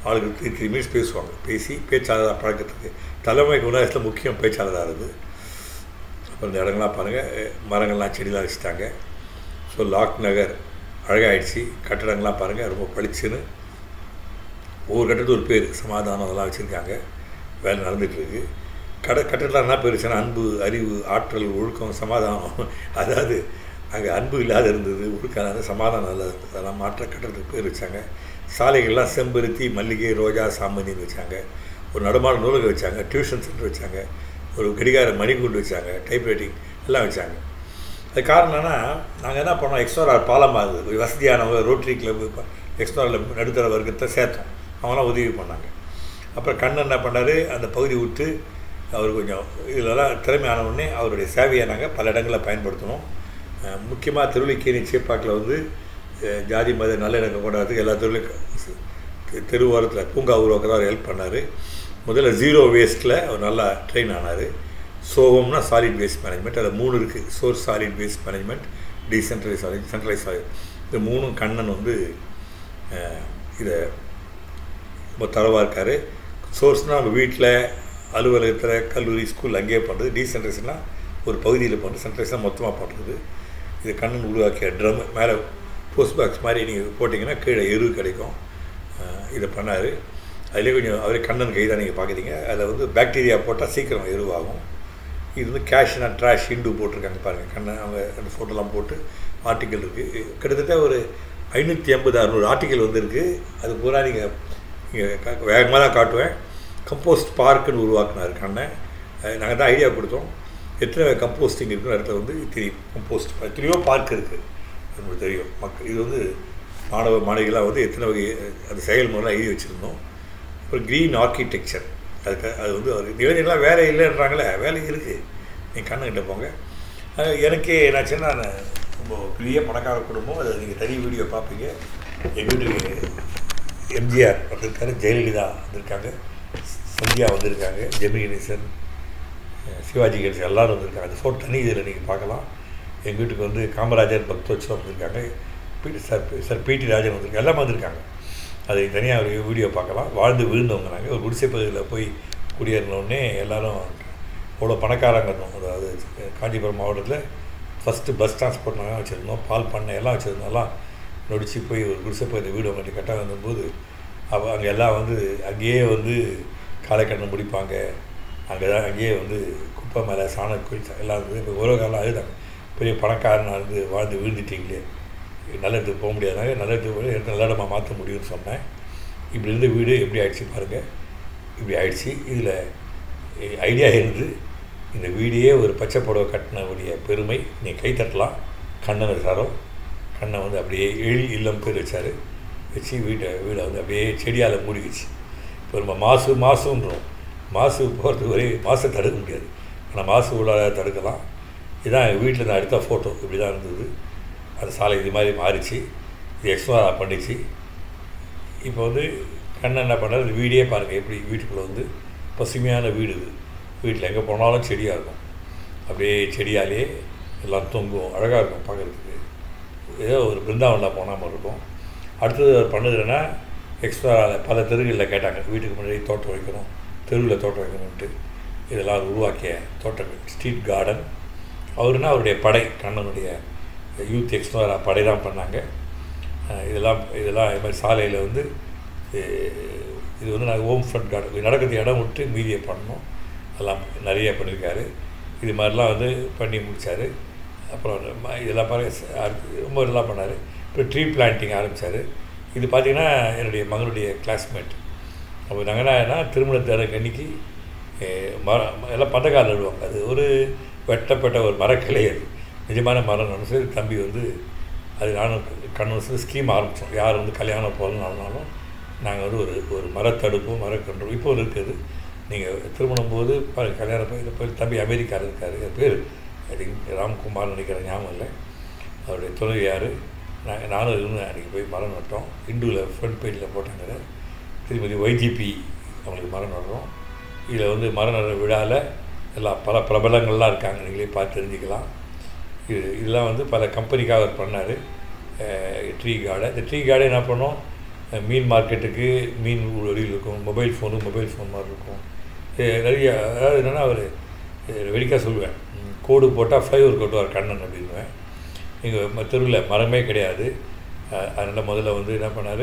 [SPEAKER 1] ஆளுக்கு த்ரீ த்ரீ மினிட்ஸ் பேசுவாங்க பேசி பேச்சாளராக பழக்கத்துக்கு தலைமை குணத்தில் முக்கியம் பேச்சாளராக இருக்குது அப்புறம் இந்த இடங்கள்லாம் பாருங்கள் மரங்கள்லாம் செடிலாம் வச்சுட்டாங்க ஸோ லாக் நகர் அழகாயிடுச்சு கட்டடங்கள்லாம் பாருங்கள் ரொம்ப பளிச்சுன்னு ஒவ்வொரு கட்டத்துக்கு ஒரு பேர் சமாதானம் அதெல்லாம் வச்சுருக்காங்க வேலை நடந்துகிட்ருக்கு கட கட்டடத்தில் என்ன பேர் வச்சுன்னா அன்பு அறிவு ஆற்றல் ஒழுக்கம் சமாதானம் அதாவது அங்கே அன்பு இல்லாத இருந்தது ஒழுக்கம் இல்லாத சமாதானம் இல்லாத இருந்தது அதெல்லாம் மாற்ற கட்டடத்துக்கு பேர் வச்சாங்க சாலைகள்லாம் செம்பருத்தி மல்லிகை ரோஜா சாமந்தின்னு வச்சாங்க ஒரு நடமாட நூலகம் வச்சாங்க டியூஷன் சென்டர் வச்சாங்க ஒரு கடிகார மணிக்கூண்டு வச்சாங்க டைப்ரைட்டிங் எல்லாம் வச்சாங்க அது காரணம் என்னென்னா நாங்கள் என்ன பண்ணோம் எக்ஸ்ட்ரா பாலமாக இருந்தது வசதியானவங்க ரோட்டரி கிளப் எக்ஸ்ட்ராவில் நடுத்தர வர்க்கத்தை சேர்த்தோம் அவங்களாம் உதவி பண்ணாங்க அப்புறம் கண்ணன் என்ன பண்ணார் அந்த பகுதி விட்டு அவர் கொஞ்சம் இதிலலாம் திறமையான உடனே அவருடைய சேவையை நாங்கள் பல இடங்களில் பயன்படுத்தணும் முக்கியமாக திருவள்ளிக்கேணி சேப்பாக்கில் வந்து ஜாதி மத நல்லிணக்கம் கொண்டாடுறதுக்கு எல்லா தெருவிலும் தெருவோரத்தில் பூங்கா உருவாக்க அவர் ஹெல்ப் பண்ணார் முதல்ல ஜீரோ வேஸ்ட்டில் அவர் நல்லா ட்ரெயின் ஆனார் சோகம்னா சாலிட் வேஸ்ட் மேனேஜ்மெண்ட் அதில் மூணு இருக்குது source solid waste management decentralise solid centralise solid இந்த மூணும் கண்ணன் வந்து இதை ரொம்ப தரவாக இருக்கார் சோர்ஸ்னால் நம்ம வீட்டில் அலுவலகத்தில் கல்லூரி ஸ்கூல் அங்கேயே பண்ணுறது டீசென்ட்ரலைஸ்னால் ஒரு பகுதியில் பண்ணுறது சென்ட்ரலைஸாக மொத்தமாக பண்ணுறது இது கண்ணன் உருவாக்கிய ட்ரம் மேலே போஸ்ட் பாக்ஸ் மாதிரி நீங்கள் போட்டிங்கன்னா கீழே எரு கிடைக்கும் இதை பண்ணார் அதிலே கொஞ்சம் அவரே கண்ணன் கை தான் நீங்கள் பார்க்குறீங்க அதில் வந்து பாக்டீரியா போட்டால் சீக்கிரம் எருவாகும் இது வந்து கேஷ்னா ட்ராஷ் இண்டு போட்டிருக்காங்க பாருங்கள் கண்ணன் அவங்க அந்த ஃபோட்டோலாம் போட்டு ஆர்டிக்கல் இருக்குது கிட்டத்தட்ட ஒரு ஐநூற்றி ஐம்பது அறுநூறு ஆர்டிக்கல் வந்துருக்கு அது பூரா நீங்கள் நீங்கள் வேகமாக தான் காட்டுவேன் கம்போஸ்ட் பார்க்குன்னு உருவாக்குனார் கண்ணன் நாங்கள் தான் ஐடியா கொடுத்தோம் எத்தனை கம்போஸ்டிங் இருக்கிற இடத்துல வந்து தெரியும் கம்போஸ்ட் எத்தனையோ பார்க் இருக்குது உங்களுக்கு தெரியும் மக்கள் இது வந்து மாணவ மாணவிகளாக வந்து எத்தனை வகை அந்த செயல்முறைலாம் எழுதி வச்சுருந்தோம் ஒரு க்ரீன் ஆர்கிடெக்சர் அதுக்கு அது வந்து அவர் இளைஞர்கள்லாம் வேலை இல்லைன்றாங்களே வேலை இருக்குது நீங்கள் கண்ணுக்கிட்ட போங்க எனக்கே நான் சின்ன ரொம்ப பெரிய பணக்கார குடும்பம் அதை நீங்கள் தனி வீடியோ பார்ப்பீங்க எங்கள் வீட்டுக்கு எம்ஜிஆர் வந்திருக்காரு ஜெயலலிதா வந்திருக்காங்க சந்தியா வந்திருக்காங்க ஜெமினி கணேசன் சிவாஜி கணேசன் எல்லோரும் வந்திருக்காங்க அந்த ஃபோட்டோ தனி இதில் நீங்கள் பார்க்கலாம் எங்கள் வீட்டுக்கு வந்து காமராஜர் பக்தோத்சவம் வந்திருக்காங்க பி சார் சார் பிடி ராஜன் வந்திருக்காங்க எல்லாம் வந்திருக்காங்க அதை தனியாக ஒரு வீடியோ பார்க்கலாம் வாழ்ந்து விழுந்தவங்க நாங்கள் ஒரு குடிசை பகுதியில் போய் குடியேறினோடனே எல்லோரும் அவ்வளோ பணக்காரங்க இருந்தோம் அதாவது காஞ்சிபுரம் மாவட்டத்தில் ஃபஸ்ட்டு பஸ் டிரான்ஸ்போர்ட் நாங்கள் வச்சுருந்தோம் பால் பண்ணை எல்லாம் வச்சுருந்தோம் எல்லாம் நொடிச்சு போய் ஒரு குடிசை பகுதியில் வீடு அவங்க கட்டாக வந்தபோது அப்போ அங்கே எல்லாம் வந்து அங்கேயே வந்து காலைக்கண்ணை முடிப்பாங்க அங்கே தான் அங்கேயே வந்து குப்பை மேலே சாண குளிச்சா எல்லாம் வந்து இப்போ உறவுகாரெலாம் அழுதாங்க பெரிய பணக்காரனாக இருந்து வாழ்ந்து விழுந்துட்டீங்களே நல்ல இடத்துக்கு போக முடியாதாங்க நல்ல இடத்துக்கு போய் எடுத்து நல்ல இடமா மாற்ற முடியும்னு சொன்னேன் இப்படி இருந்த வீடு எப்படி ஆயிடுச்சு பாருங்கள் இப்படி ஆயிடுச்சு இதில் ஐடியா இருந்து இந்த வீடியே ஒரு பச்சை புடவை கட்டினவுடைய பெருமை நீ கை தட்டலாம் கண்ணன் இருக்காரோ கண்ணை வந்து அப்படியே எழி இல்லம் பேர் வச்சார் வச்சு வீட்டை வீடை வந்து அப்படியே செடியால் மூடிக்கிச்சு இப்போ நம்ம மாசு மாசுன்றோம் மாசு போகிறதுக்கு ஒரே மாசை தடுக்க முடியாது ஆனால் மாசு உள்ளார தடுக்கலாம் இதுதான் எங்கள் வீட்டில் நான் எடுத்த ஃபோட்டோ இப்படி தான் இருந்தது அந்த சாலை இது மாதிரி மாறிச்சு இது எக்ஸ்ட்ரா பண்ணிச்சு இப்போ வந்து கண்ணன் என்ன பண்ணார் இந்த வீடே பாருங்கள் எப்படி வீட்டுக்குள்ளே வந்து பசுமையான வீடு இது வீட்டில் எங்கே போனாலும் செடியாக இருக்கும் அப்படியே செடியாலே எல்லாம் தொங்கும் அழகாக இருக்கும் பார்க்குறதுக்கு ஏதோ ஒரு பிருந்தாவனில் போனால் மாதிரி இருக்கும் அடுத்தது அவர் பண்ணதுன்னா எக்ஸ்ட்ரா பல தெருகளில் கேட்டாங்க வீட்டுக்கு முன்னாடி தோட்டம் வைக்கணும் தெருவில் தோட்டம் வைக்கணும்ன்ட்டு இதெல்லாம் அவர் உருவாக்கிய தோட்டங்கள் ஸ்ட்ரீட் கார்டன் அவருன்னா அவருடைய படை கண்ணனுடைய யூத் எக்ஸ்ட்ரா படை தான் பண்ணாங்க இதெல்லாம் இதெல்லாம் இது மாதிரி சாலையில் வந்து இது வந்து நாங்கள் ஹோம் ஃப்ரண்ட் கார்டன் நடக்கிறது இடம் விட்டு மீதியை பண்ணோம் அதெல்லாம் நிறைய பண்ணியிருக்காரு இது மாதிரிலாம் வந்து பண்ணி முடித்தார் அப்புறம் இதெல்லாம் பாருங்க ரொம்ப இதெல்லாம் பண்ணார் இப்போ ட்ரீ பிளான்டிங் ஆரம்பித்தார் இது பார்த்திங்கன்னா என்னுடைய மகனுடைய கிளாஸ்மேட் அப்போ நாங்கள் என்ன திருமணத்தேருக்கு அன்றைக்கி மரம் எல்லாம் பந்தக்கால் நடுவாங்க அது ஒரு வெட்டப்பட்ட ஒரு மரக்கிளை அது நிஜமான மரம் நினச்சி தம்பி வந்து அது நானும் கண்ணு வச்சு ஸ்கீம் ஆரம்பித்தோம் யார் வந்து கல்யாணம் போகணுன்னாலும் நாங்கள் வந்து ஒரு ஒரு மரத்தடுப்பு மரக்கன்று இப்போ இருக்குது நீங்கள் திருமணம் போது கல்யாணம் போய் போய் தம்பி அமெரிக்காவில் இருக்கார் என் பேர் அது ராம்குமார் நினைக்கிற ஞாபகம் இல்லை அவருடைய துணைவியார் நாங்கள் நானும் இருந்து அன்றைக்கி போய் மரம் நட்டோம் இந்துவில் ஃப்ரண்ட் பேஜில் போட்டாங்க திருமதி ஒய்ஜிபி அவங்களுக்கு மரம் நடுறோம் இதில் வந்து மரம் நடுற விழாவில் எல்லாம் பல பிரபலங்கள்லாம் இருக்காங்க நீங்களே பார்த்து தெரிஞ்சுக்கலாம் இது இதெல்லாம் வந்து பல கம்பெனிக்காக அவர் பண்ணார் ட்ரீ கார்டை இந்த ட்ரீ கார்டை என்ன பண்ணோம் அஹ் மீன் மார்க்கெட்டுக்கு மீன் வழியில் இருக்கும் மொபைல் ஃபோனு மொபைல் ஃபோன் மாதிரி இருக்கும் இது நிறைய அதாவது என்னென்னா அவர் வெடிக்காக சொல்லுவேன் ம், கோடு போட்டால் ஃப்ளைஓவர் கொட்டுவார் கண்ணன் அப்படின்னுவேன் எங்கள் தெருவில் மரமே கிடையாது அஹ் அதனால் முதல்ல வந்து என்ன பண்ணார்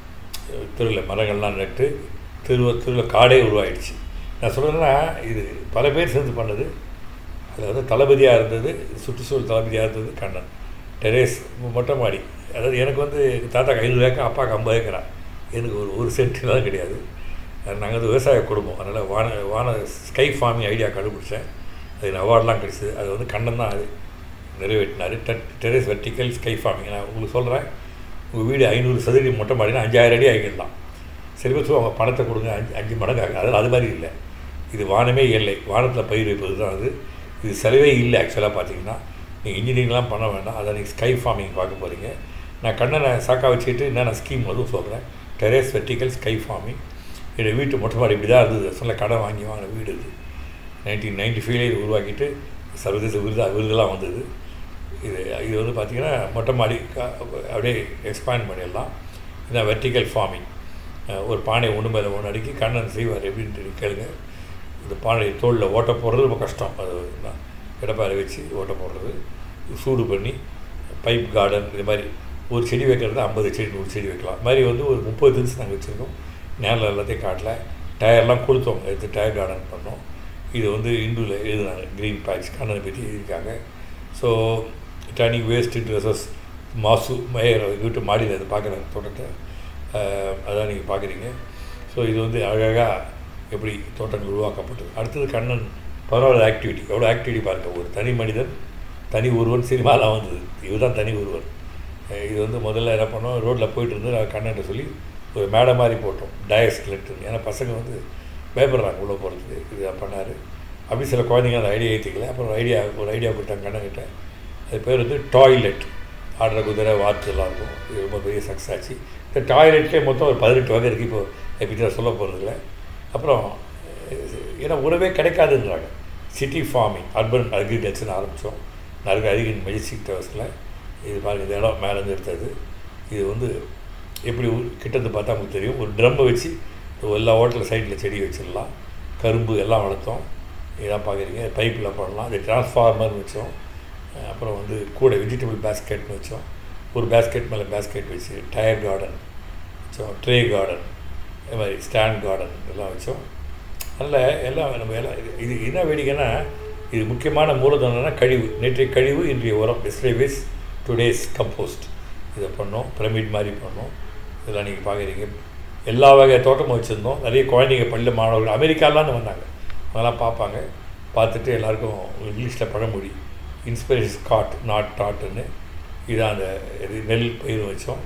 [SPEAKER 1] தெருவில் மரங்கள்லாம் நட்டு தெருவ தெருவில் காடே உருவாயிடுச்சு நான் சொல்கிறேன்னா இது பல பேர் சேர்ந்து பண்ணது அதில் வந்து தளபதியாக இருந்தது சுற்றுச்சூழல் தளபதியாக இருந்தது கண்ணன் டெரேஸ் மொட்டை மாடி அதாவது எனக்கு வந்து தாத்தாக்கு ஐநூறு ஏக்கர் அப்பாவுக்கு ஐம்பது ஏக்கரா எனக்கு ஒரு ஒரு சென்ட்லாம் கிடையாது நாங்கள் வந்து விவசாய குடும்பம் அதனால் வான வான ஸ்கை ஃபார்மிங் ஐடியா கண்டுபிடிச்சேன் அது அவார்ட்லாம் கிடச்சிது அது வந்து கண்ணன் தான் அது நிறைவேற்றினார் டெரேஸ் வெர்டிக்கல் ஸ்கை ஃபார்மிங் நான் உங்களுக்கு சொல்கிறேன் உங்கள் வீடு ஐநூறு சதுரடி மொட்டை மாடினா அஞ்சாயிரம் அடி ஆகிடலாம் சரி பஸ் அவங்க பணத்தை கொடுங்க அஞ்சு அஞ்சு மடங்கு ஆகும் அதில் அது மாதிரி இல்லை இது வானமே இல்லை வானத்தில் பயிர் வைப்பது தான் அது இது செலவே இல்லை ஆக்சுவலாக பார்த்தீங்கன்னா நீங்கள் இன்ஜினியரிங்லாம் பண்ண வேண்டாம் அதை நீங்கள் ஸ்கை ஃபார்மிங் பார்க்க போகிறீங்க நான் கண்ணனை சாக்கா வச்சுட்டு என்னென்ன ஸ்கீம் அதுவும் சொல்கிறேன் டெரேஸ் வெர்டிக்கல் ஸ்கை ஃபார்மிங் என்னோடய வீட்டு மொட்டை மாடி இப்படி தான் இருந்தது சொல்ல கடன் வாங்கி வாங்கின வீடு இது நைன்டீன் நைன்டி ஃபைவ்ல இது உருவாக்கிட்டு சர்வதேச விருது விருதெல்லாம் வந்தது இது இது வந்து பார்த்திங்கன்னா மொட்டை மாடி க- அப்படியே எக்ஸ்பேண்ட் பண்ணிடலாம் இதான் வெர்டிக்கல் ஃபார்மிங் ஒரு பானை ஒன்று மேலே ஒன்று அடுக்கி கண்ணன் செய்வார் எப்படின்ட்டு கேளுங்க இந்த பானை தோளில் ஓட்ட போடுறது ரொம்ப கஷ்டம் அது நான் கிடப்பாறை வச்சு ஓட்ட போடுறது சூடு பண்ணி பைப் கார்டன் இது மாதிரி ஒரு செடி வைக்கிறது ஐம்பது செடி நூறு செடி வைக்கலாம் இது மாதிரி வந்து ஒரு முப்பது திங்ஸ் நாங்கள் வச்சுருக்கோம் நேரில் எல்லாத்தையும் காட்டல டயர்லாம் கொடுத்தோம் எடுத்து டயர் கார்டன் பண்ணோம் இது வந்து இந்துவில் எழுதுனாங்க க்ரீன் பேட்ச் கண்ணனை பற்றி எழுதியிருக்காங்க ஸோ டர்னிங் வேஸ்ட் ட்ரெஸ்ஸஸ் மாசு மேயர் வீட்டு மாடியில் அதை பார்க்குற தோட்டத்தை அஹ், அதான் நீங்கள் பார்க்குறீங்க ஸோ இது வந்து அழகாக எப்படி தோட்டங்கள் உருவாக்கப்பட்டது அடுத்தது கண்ணன் பதினாலு ஆக்டிவிட்டி எவ்வளோ ஆக்டிவிட்டி பாருங்க ஒரு தனி மனிதன் தனி ஒருவன் சினிமாவில் வந்தது இதுதான் தனி ஒருவன் அஹ் இது வந்து முதல்ல என்ன பண்ணோம் ரோட்டில் போயிட்டு இருந்து நான் கண்ணன்ட்ட சொல்லி ஒரு மேடை மாதிரி போட்டோம் டயஸ்கிலெட்டு ஏன்னா பசங்க வந்து பயப்படுறாங்க உள்ளே போகிறதுக்கு இது பண்ணார் அப்படி சில குழந்தைங்க அந்த ஐடியா ஏற்றிக்கல அப்புறம் ஐடியா ஒரு ஐடியா கொடுத்தாங்க கண்ணன்கிட்ட அது பேர் வந்து டாய்லெட் ஆடுற குதிரை வாத்து எல்லாம் இருக்கும் இது ரொம்ப பெரிய சக்ஸஸ் ஆச்சு இந்த டாய்லெட்லேயே மொத்தம் ஒரு பதினெட்டு வகை இருக்குது இப்போ எப்படி நான் சொல்ல போகிறதில்ல அப்புறம் அஹ், ஏன்னா உணவே கிடைக்காதுன்றாங்க சிட்டி ஃபார்மிங் அர்பன் அக்ரிகல்ச்சர்னு ஆரம்பித்தோம் நிறைய அதிக மெஜிஸ்டிக் டவர்ஸில் இது பாருங்க இந்த இடம் மேலேருந்து எடுத்தது இது வந்து எப்படி உ- கிட்டத்து பார்த்தா உங்களுக்கு தெரியும் ஒரு ட்ரம்மை வச்சு எல்லா ஹோட்டல் சைடில் செடி வச்சிடலாம் கரும்பு எல்லாம் வளர்த்தோம் இதெல்லாம் பார்க்குறீங்க பைப்பில் பண்ணலாம் அது டிரான்ஸ்ஃபார்மர்னு வச்சோம் அஹ் அப்புறம் வந்து கூட வெஜிடபிள் பேஸ்கெட்னு வச்சோம் ஒரு பேஸ்கெட் மேலே பேஸ்கெட் வச்சு டயர் கார்டன் வச்சோம் ட்ரே கார்டன் இது மாதிரி ஸ்டாண்ட் கார்டன் எல்லாம் வச்சோம் அதில் எல்லாம் நம்ம எல்லாம் இது- இது என்ன வேடிக்கைன்னா இது முக்கியமான மூலதனம்னா கழிவு நேற்றைய கழிவு இன்றைய உரம் எஸ்டேவேஸ் டுடேஸ் கம்போஸ்ட் இதை பண்ணோம் பிரமிட் மாதிரி பண்ணோம் இதெல்லாம் நீங்கள் பார்க்குறீங்க எல்லா வகை தோட்டமும் வச்சுருந்தோம் நிறைய குழந்தைங்க பள்ளி மாணவர்கள் அமெரிக்காலான்னு வந்தாங்க அதெல்லாம் பார்ப்பாங்க பார்த்துட்டு எல்லாருக்கும் இங்கிலீஷில் பழமொழி இன்ஸ்பிரேஷன் காட் நாட் டாட்டுன்னு இதான் அந்த இது நெல் பயிர் வச்சோம்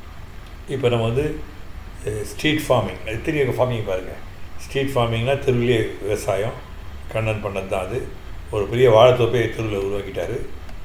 [SPEAKER 1] இப்போ நம்ம வந்து ஸ்ட்ரீட் ஃபார்மிங் அது தெரிய ஃபார்மிங் பாருங்கள் ஸ்ட்ரீட் ஃபார்மிங்னா தெருவிலே விவசாயம் கண்ணன் பண்ணது தான் அது ஒரு பெரிய வாழைத்தோப்பை தெருவில் உருவாக்கிட்டார்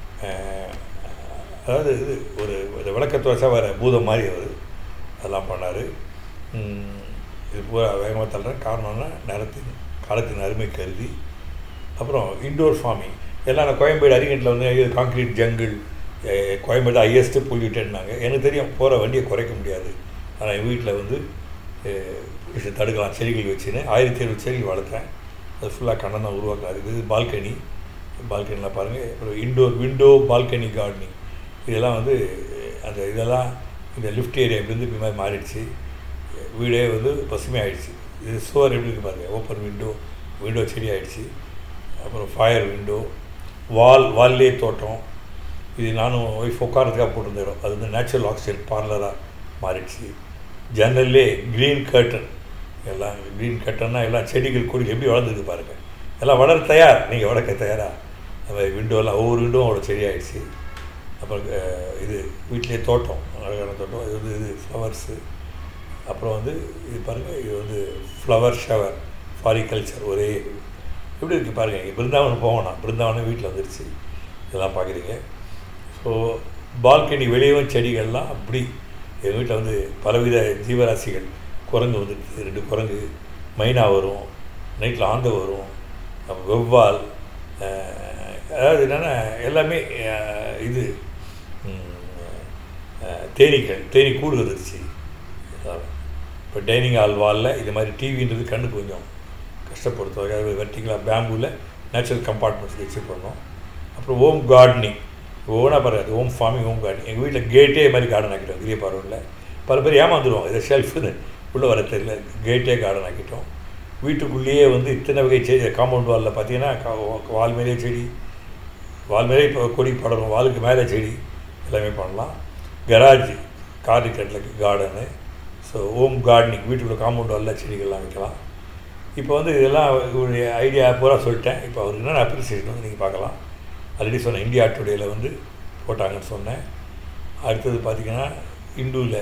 [SPEAKER 1] அதாவது இது ஒரு இந்த விளக்கத்தை வச்சா வர பூதம் மாதிரி அவர் அதெல்லாம் பண்ணார் இது பூரா வேகமாக தள்ளுறேன் காரணம்னா நேரத்தின் காலத்தின் அருமை கருதி அப்புறம் இன்டோர் ஃபார்மிங் எல்லாம் நான் கோயம்பேடு அரிகண்டில் வந்து ஐயோ கான்க்ரீட் ஜங்கிள் கோயம்பேடு ஹையஸ்ட்டு பொல்யூட்டட்னாங்க எனக்கு தெரியும் போகிற வண்டியை குறைக்க முடியாது ஆனால் என் வீட்டில் வந்து அஹ், இதை தடுக்கலாம் செடிகள் வச்சுன்னு ஆயிரத்தி எழுநூறு செடிகள் வளர்த்தேன் அது ஃபுல்லாக கண்ணன் தான் உருவாக்கலாம் இது பால்கனி பால்கனியில் பாருங்கள் அப்புறம் இன்டோர் விண்டோ பால்கனி கார்டனிங் இதெல்லாம் வந்து அந்த இதெல்லாம் இந்த லிஃப்ட் ஏரியா இருந்து இப்படி மாதிரி மாறிடுச்சு வீடே வந்து பசுமையாயிடுச்சு இது சுவர் எப்படி இருக்கு பாருங்கள் ஓப்பன் விண்டோ விண்டோ செடி ஆயிடுச்சு அப்புறம் ஃபயர் விண்டோ வால் வால்லே தோட்டம் இது நானும் ஒய்ஃப் உட்காரத்துக்காக போட்டிருந்த இடம் அது வந்து நேச்சுரல் ஆக்சிஜன் பார்லராக மாறிடுச்சு ஜன்னல்லே க்ரீன் கர்டன் எல்லாம் க்ரீன் கர்டன்னா எல்லாம் செடிகள் கொடி எப்படி வளர்ந்துருக்கு பாருங்கள் எல்லாம் வளர தயார் நீங்கள் வளர்க்க தயாரா அந்த மாதிரி விண்டோலாம் ஒவ்வொரு விண்டோவும் அவ்வளோ செடியாயிடுச்சு அப்புறம் அஹ், இது வீட்டிலே தோட்டம் அழகான தோட்டம் இது வந்து இது ஃப்ளவர்ஸு அப்புறம் வந்து இது பாருங்கள் இது வந்து ஃப்ளவர் ஷவர் ஃபாரிகல்ச்சர் ஒரே எப்படி இருக்குது பாருங்கள் இங்கே பிருந்தாவனம் போகணும் பிருந்தாவனம் வீட்டில் வந்துருச்சு இதெல்லாம் பார்க்குறீங்க ஸோ பால்கனி வெளியவும் செடிகள்லாம் அப்படி எங்கள் வீட்டில் வந்து பலவித ஜீவராசிகள் குரங்கு வந்துருக்கு ரெண்டு குரங்கு மைனா வரும் நைட்டில் ஆந்தை வரும் அப்புறம் வெவ்வால் அஹ், அதாவது என்னென்னா எல்லாமே அஹ், இது ம், அஹ், தேனீக்கள் தேனி கூடு வந்துருச்சு அதான் இப்போ டைனிங் ஹால் வாலில் இது மாதிரி டிவின்றது கண்ணுக்கு கொஞ்சம் கஷ்டப்படுத்தும் அதாவது வெர்டிகலாக பேம்பூவில் நேச்சுரல் கம்பார்ட்மெண்ட்ஸ் வச்சு பண்ணோம் அப்புறம் ஹோம் கார்டனிங் ஓனாக பரவாது ஹோம் ஃபார்மிங் ஹோம் கார்டனிங் எங்கள் வீட்டில் கேட்டே மாதிரி கார்டன் ஆக்கிட்டோம் கிரிய பார்வையில் பல பேர் ஏமாந்துருவோம் இதை ஷெல்ஃபுன்னு உள்ளே வர தெரியல கேட்டே கார்டன் ஆக்கிட்டோம் வீட்டுக்குள்ளேயே வந்து இத்தனை வகை செடி காம்பவுண்ட் வாலில் பார்த்தீங்கன்னா கா- வால் மேலே செடி வால் மேலே இப்போ கொடி படரும் வாலுக்கு மேலே செடி எல்லாமே பண்ணலாம் கராஜ் கார் கட்டில் கார்டனு ஸோ ஹோம் கார்டனிங் வீட்டுக்குள்ள காம்பவுண்ட் வாலில் செடிகள்லாம் வைக்கலாம் இப்போ வந்து இதெல்லாம் ஒரு ஐடியா பூரா சொல்லிட்டேன் இப்போ அவருக்கு என்னென்ன அப்ரிசியேஷன் வந்து நீங்கள் பார்க்கலாம் ஆல்ரெடி சொன்னேன் இந்தியா டுடேயில் வந்து போட்டாங்கன்னு சொன்னேன் அடுத்தது பார்த்தீங்கன்னா இந்துவில்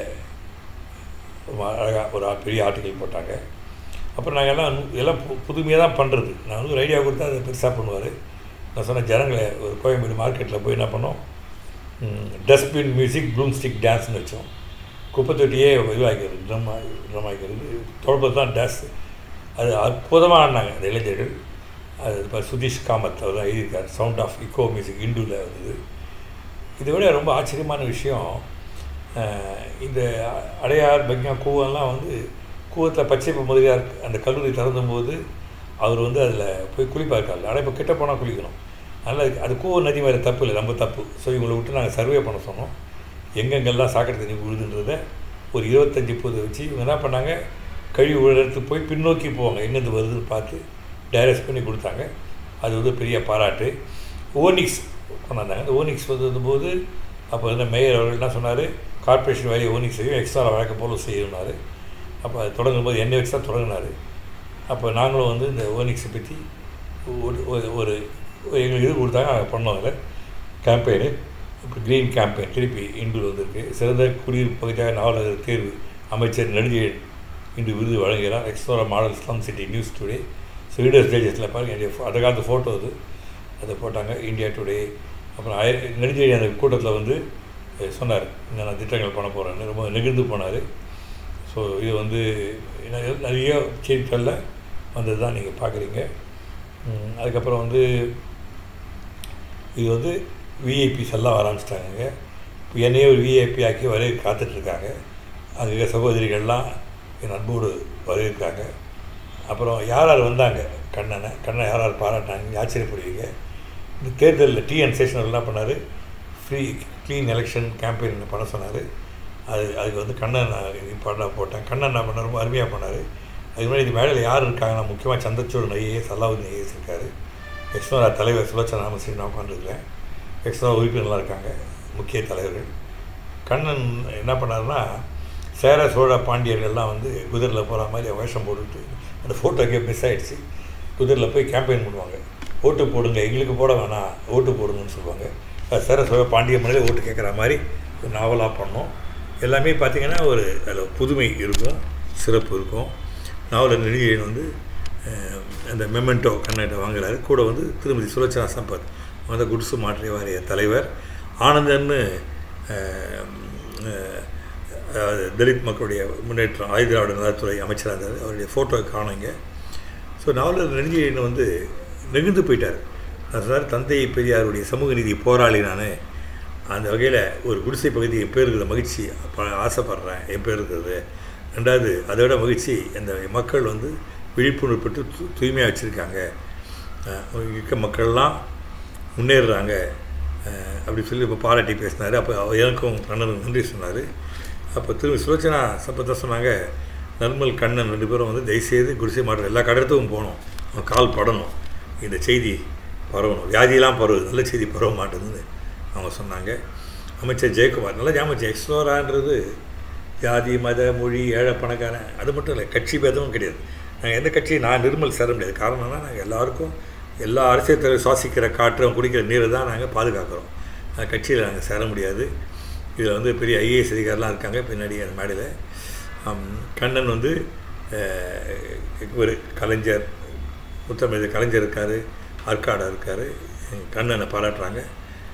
[SPEAKER 1] அழகாக ஒரு பெரிய ஆர்டிக்கல் போட்டாங்க அப்புறம் நாங்கள் எல்லாம் நு- எல்லாம் பு புதுமையாக தான் பண்ணுறது நான் வந்து ஒரு ஐடியா கொடுத்தா அதை பெருசாக பண்ணுவார் நான் சொன்ன ஜனங்களை ஒரு கோயம்பேடு மார்க்கெட்டில் போய் என்ன பண்ணோம் டஸ்ட்பின் மியூசிக் ப்ளூம் ஸ்டிக் டான்ஸ்னு வச்சோம் குப்பை தொட்டியே இதுவாகிறது ட்ரம் ட்ரம் ஆகிறது தொடர்பு தான் டான்ஸ் அது அற்புதமாக ஆடினாங்க அந்த இளைஞர்கள் அது இப்போ சுதீஷ் காமத் அவர் தான் எழுதியிருக்கார் சவுண்ட் ஆஃப் இக்கோ மியூசிக் இண்டுவில் வந்தது இதை விட ரொம்ப ஆச்சரியமான விஷயம் அஹ், இந்த அடையார் பக்யா கூவெல்லாம் வந்து கூவத்தில் பச்சைப்ப முதலியார் அந்த கல்லூரி திறந்தபோது அவர் வந்து அதில் போய் குளிப்பார் காலில் ஆனால் இப்போ கிட்ட போனால் குளிக்கணும் அதனால் அது- அது கூவ நதி மேலே தப்பு இல்லை நம்ம தப்பு ஸோ இவங்களை விட்டு நாங்கள் சர்வே பண்ண சொன்னோம் எங்கெங்கெல்லாம் சாக்கடை தண்ணி விழுதுன்றதை ஒரு இருபத்தஞ்சி பொது வச்சு இவங்க என்ன பண்ணாங்க கழிவு விழுறதுக்கு போய் பின்னோக்கி போவாங்க எங்கேருந்து வருதுன்னு பார்த்து டைரக்ட் பண்ணி கொடுத்தாங்க அது வந்து பெரிய பாராட்டு ஓனிக்ஸ் கொண்டாந்தாங்க அந்த ஓனிக்ஸ் வந்தபோது அப்போ இருந்த மேயர் அவர்கள் என்ன சொன்னார் கார்ப்பரேஷன் வேலையை ஓனிக்ஸ் செய்யும் எக்ஸ்ட்ரா வழக்க போல செய்யணும்னாரு அப்போ அது தொடங்கும் போது என்ன வச்சு தான் தொடங்கினார் அப்போ நாங்களும் வந்து இந்த ஓனிக்ஸை பற்றி ஒரு ஒரு- ஒரு ஒரு எங்களுக்கு இது கொடுத்தாங்க நாங்கள் பண்ணோம் அதில் கேம்பெயின் இப்போ க்ரீன் கேம்பெயின் திருப்பி இன்று வந்திருக்கு சிறந்த குடியிருப்பு பகுதியாக நாவலர் தேர்வு அமைச்சர் நெடுஞ்செழியன் இன்று விருது வழங்குகிறார் extra model slum city news today so readers டைஜஸ்டில் பாருங்கள் என்னுடைய pho- அந்த காலத்து ஃபோட்டோ அது அதை போட்டாங்க இந்தியா டுடே அப்புறம் ஆய நெடுஞ்செழியன் அந்த கூட்டத்தில் வந்து அஹ், சொன்னார் நான் திட்டங்கள் பண்ண போகிறேன்னு ரொம்ப நெகிழ்ந்து போனார் ஸோ இது வந்து நிறைய- நிறைய செய்திகளில் வந்தது தான் நீங்கள் பார்க்குறீங்க ம், அதுக்கப்புறம் வந்து இது வந்து விஐபிஸ் எல்லாம் வர ஆரம்பிச்சிட்டாங்க இப்போ என்னையே ஒரு விஐபி ஆக்கி வரவே காத்துட்ருக்காங்க அங்கே இருக்க சகோதரிகள்லாம் என் அன்போடு வரவேற்கிறாங்க அப்புறம் யார் யார் வந்தாங்க கண்ணனை கண்ணனை யார் யார் பாராட்டினாங்க நீங்க ஆச்சரியப்படுவீங்க இந்த தேர்தலில் டிஎன் சேஷன் என்ன பண்ணார் ஃப்ரீ க்ளீன் எலெக்ஷன் கேம்பெயின் பண்ண சொன்னார் அது அதுக்கு வந்து கண்ணன் பாட்டா போட்டேன் கண்ணன் என்ன பண்ணார் ரொம்ப அருமையாக பண்ணார் அது முன்னாடி இது மேடையில் யார் இருக்காங்கன்னா முக்கியமாக சந்திரசூடன் ஐஏஎஸ் அல்லாவுதீன் ஐஏஎஸ் இருக்கார் எக்ஸ்னோரா தலைவர் சுலோச்சனா ராமஸ்ரீ நான் உட்காந்துருக்கேன் எக்ஸ்னோரா உறுப்பினர்லாம் இருக்காங்க முக்கிய தலைவர்கள் கண்ணன் என்ன பண்ணாருன்னா சேர சோழ பாண்டியர்கள்லாம் வந்து குதிரையில் போகிற மாதிரி வேஷம் போட்டுட்டு அந்த ஃபோட்டோக்கே மிஸ் ஆயிடுச்சு குதிரையில் போய் கேம்பெயின் பண்ணுவாங்க ஓட்டு போடுங்க எங்களுக்கு போட வேணாம் ஓட்டு போடுங்கன்னு சொல்லுவாங்க அது சேர சோழ பாண்டிய மலையில் ஓட்டு கேட்குற மாதிரி ஒரு நாவலாக பண்ணோம் எல்லாமே பார்த்திங்கன்னா ஒரு அதில் புதுமை இருக்கும் சிறப்பு இருக்கும் நாவலர் நெடுஞ்செழியன் வந்து அஹ், அந்த மெமெண்டோ கண்ணகிட்ட வாங்குறாரு கூட வந்து திருமதி சுலோச்சனா சம்பத் அந்த குடிசு மாற்றிய வாரிய தலைவர் ஆனந்தன்னு அஹ், அஹ், அதாவது தலித் மக்களுடைய முன்னேற்றம் ஆயுதிராவிட நலத்துறை அமைச்சராக இருந்தார் அவருடைய ஃபோட்டோ காணுங்க ஸோ நாவலர் நெடுஞ்செழியன் வந்து நெகிழ்ந்து போயிட்டார் நான் சொன்னார் தந்தை பெரியாருடைய சமூக நீதி போராளி நான் அந்த வகையில் ஒரு குடிசை பகுதி என் பேர் இருக்கிற மகிழ்ச்சி ப- ஆசைப்படுறேன் என் பேர் இருக்கிறது ரெண்டாவது அதை விட மகிழ்ச்சி இந்த மக்கள் வந்து விழிப்புணர்வு பெற்று தூ தூய்மையாக வச்சுருக்காங்க இருக்க மக்கள்லாம் முன்னேறுறாங்க அஹ், அப்படி சொல்லி இப்போ பாராட்டி பேசினார் அப்போ அவர் எனக்கும் கண்ணனுக்கு நன்றி சொன்னார் அப்போ திரும்பி சுலோச்சனா சம்பத்தை சொன்னாங்க நர்மல் கண்ணன் ரெண்டு பேரும் வந்து தயவுசெய்து குடிசை மாற்றம் எல்லா கடத்துக்கும் போகணும் அவன் கால் படணும் இந்த செய்தி பரவணும் வியாதியெல்லாம் பரவுது நல்ல செய்தி பரவ மாட்டேங்குது அவங்க சொன்னாங்க அமைச்சர் ஜெயக்குமார் நல்லா ஞாபகம் எக்ஸ்ப்ளோரான்றது ஜாதி மத மொழி ஏழை பணக்காரன் அது மட்டும் இல்லை கட்சி பேதமும் கிடையாது நாங்கள் எந்த கட்சி நான் நிர்மல் சேர முடியாது காரணம்னா நாங்கள் எல்லாருக்கும் எல்லா அரசியல் தலைவர் சுவாசிக்கிற காற்று குடிக்கிற நீரை தான் நாங்கள் பாதுகாக்கிறோம் அந்த கட்சியில் நாங்கள் சேர முடியாது இதில் வந்து பெரிய ஐஏஎஸ் அதிகாரிலாம் இருக்காங்க பின்னாடி அந்த மேடையில் ஆம், கண்ணன் வந்து அஹ், ஒரு கலைஞர் முத்தமிழ் கலைஞர் இருக்கார் ஆற்காடா இருக்கார் கண்ணனை பாராட்டுறாங்க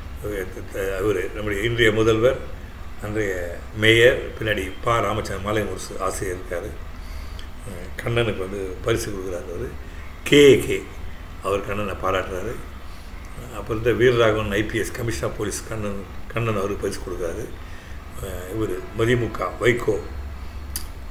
[SPEAKER 1] அவர் நம்முடைய இன்றைய முதல்வர் அன்றைய மேயர் பின்னாடி பா ராமச்சந்திரன் மாலை முரசு ஆசிரியர் இருக்கார் கண்ணனுக்கு வந்து பரிசு கொடுக்குறாரு அவர் கேஏகே அவர் கண்ணனை பாராட்டுறாரு அப்புறம் இருந்த Veeraraghavan IPS commissioner police Kannan Kannan அவருக்கு பரிசு கொடுக்குறாரு இவர் மதிமுக வைகோ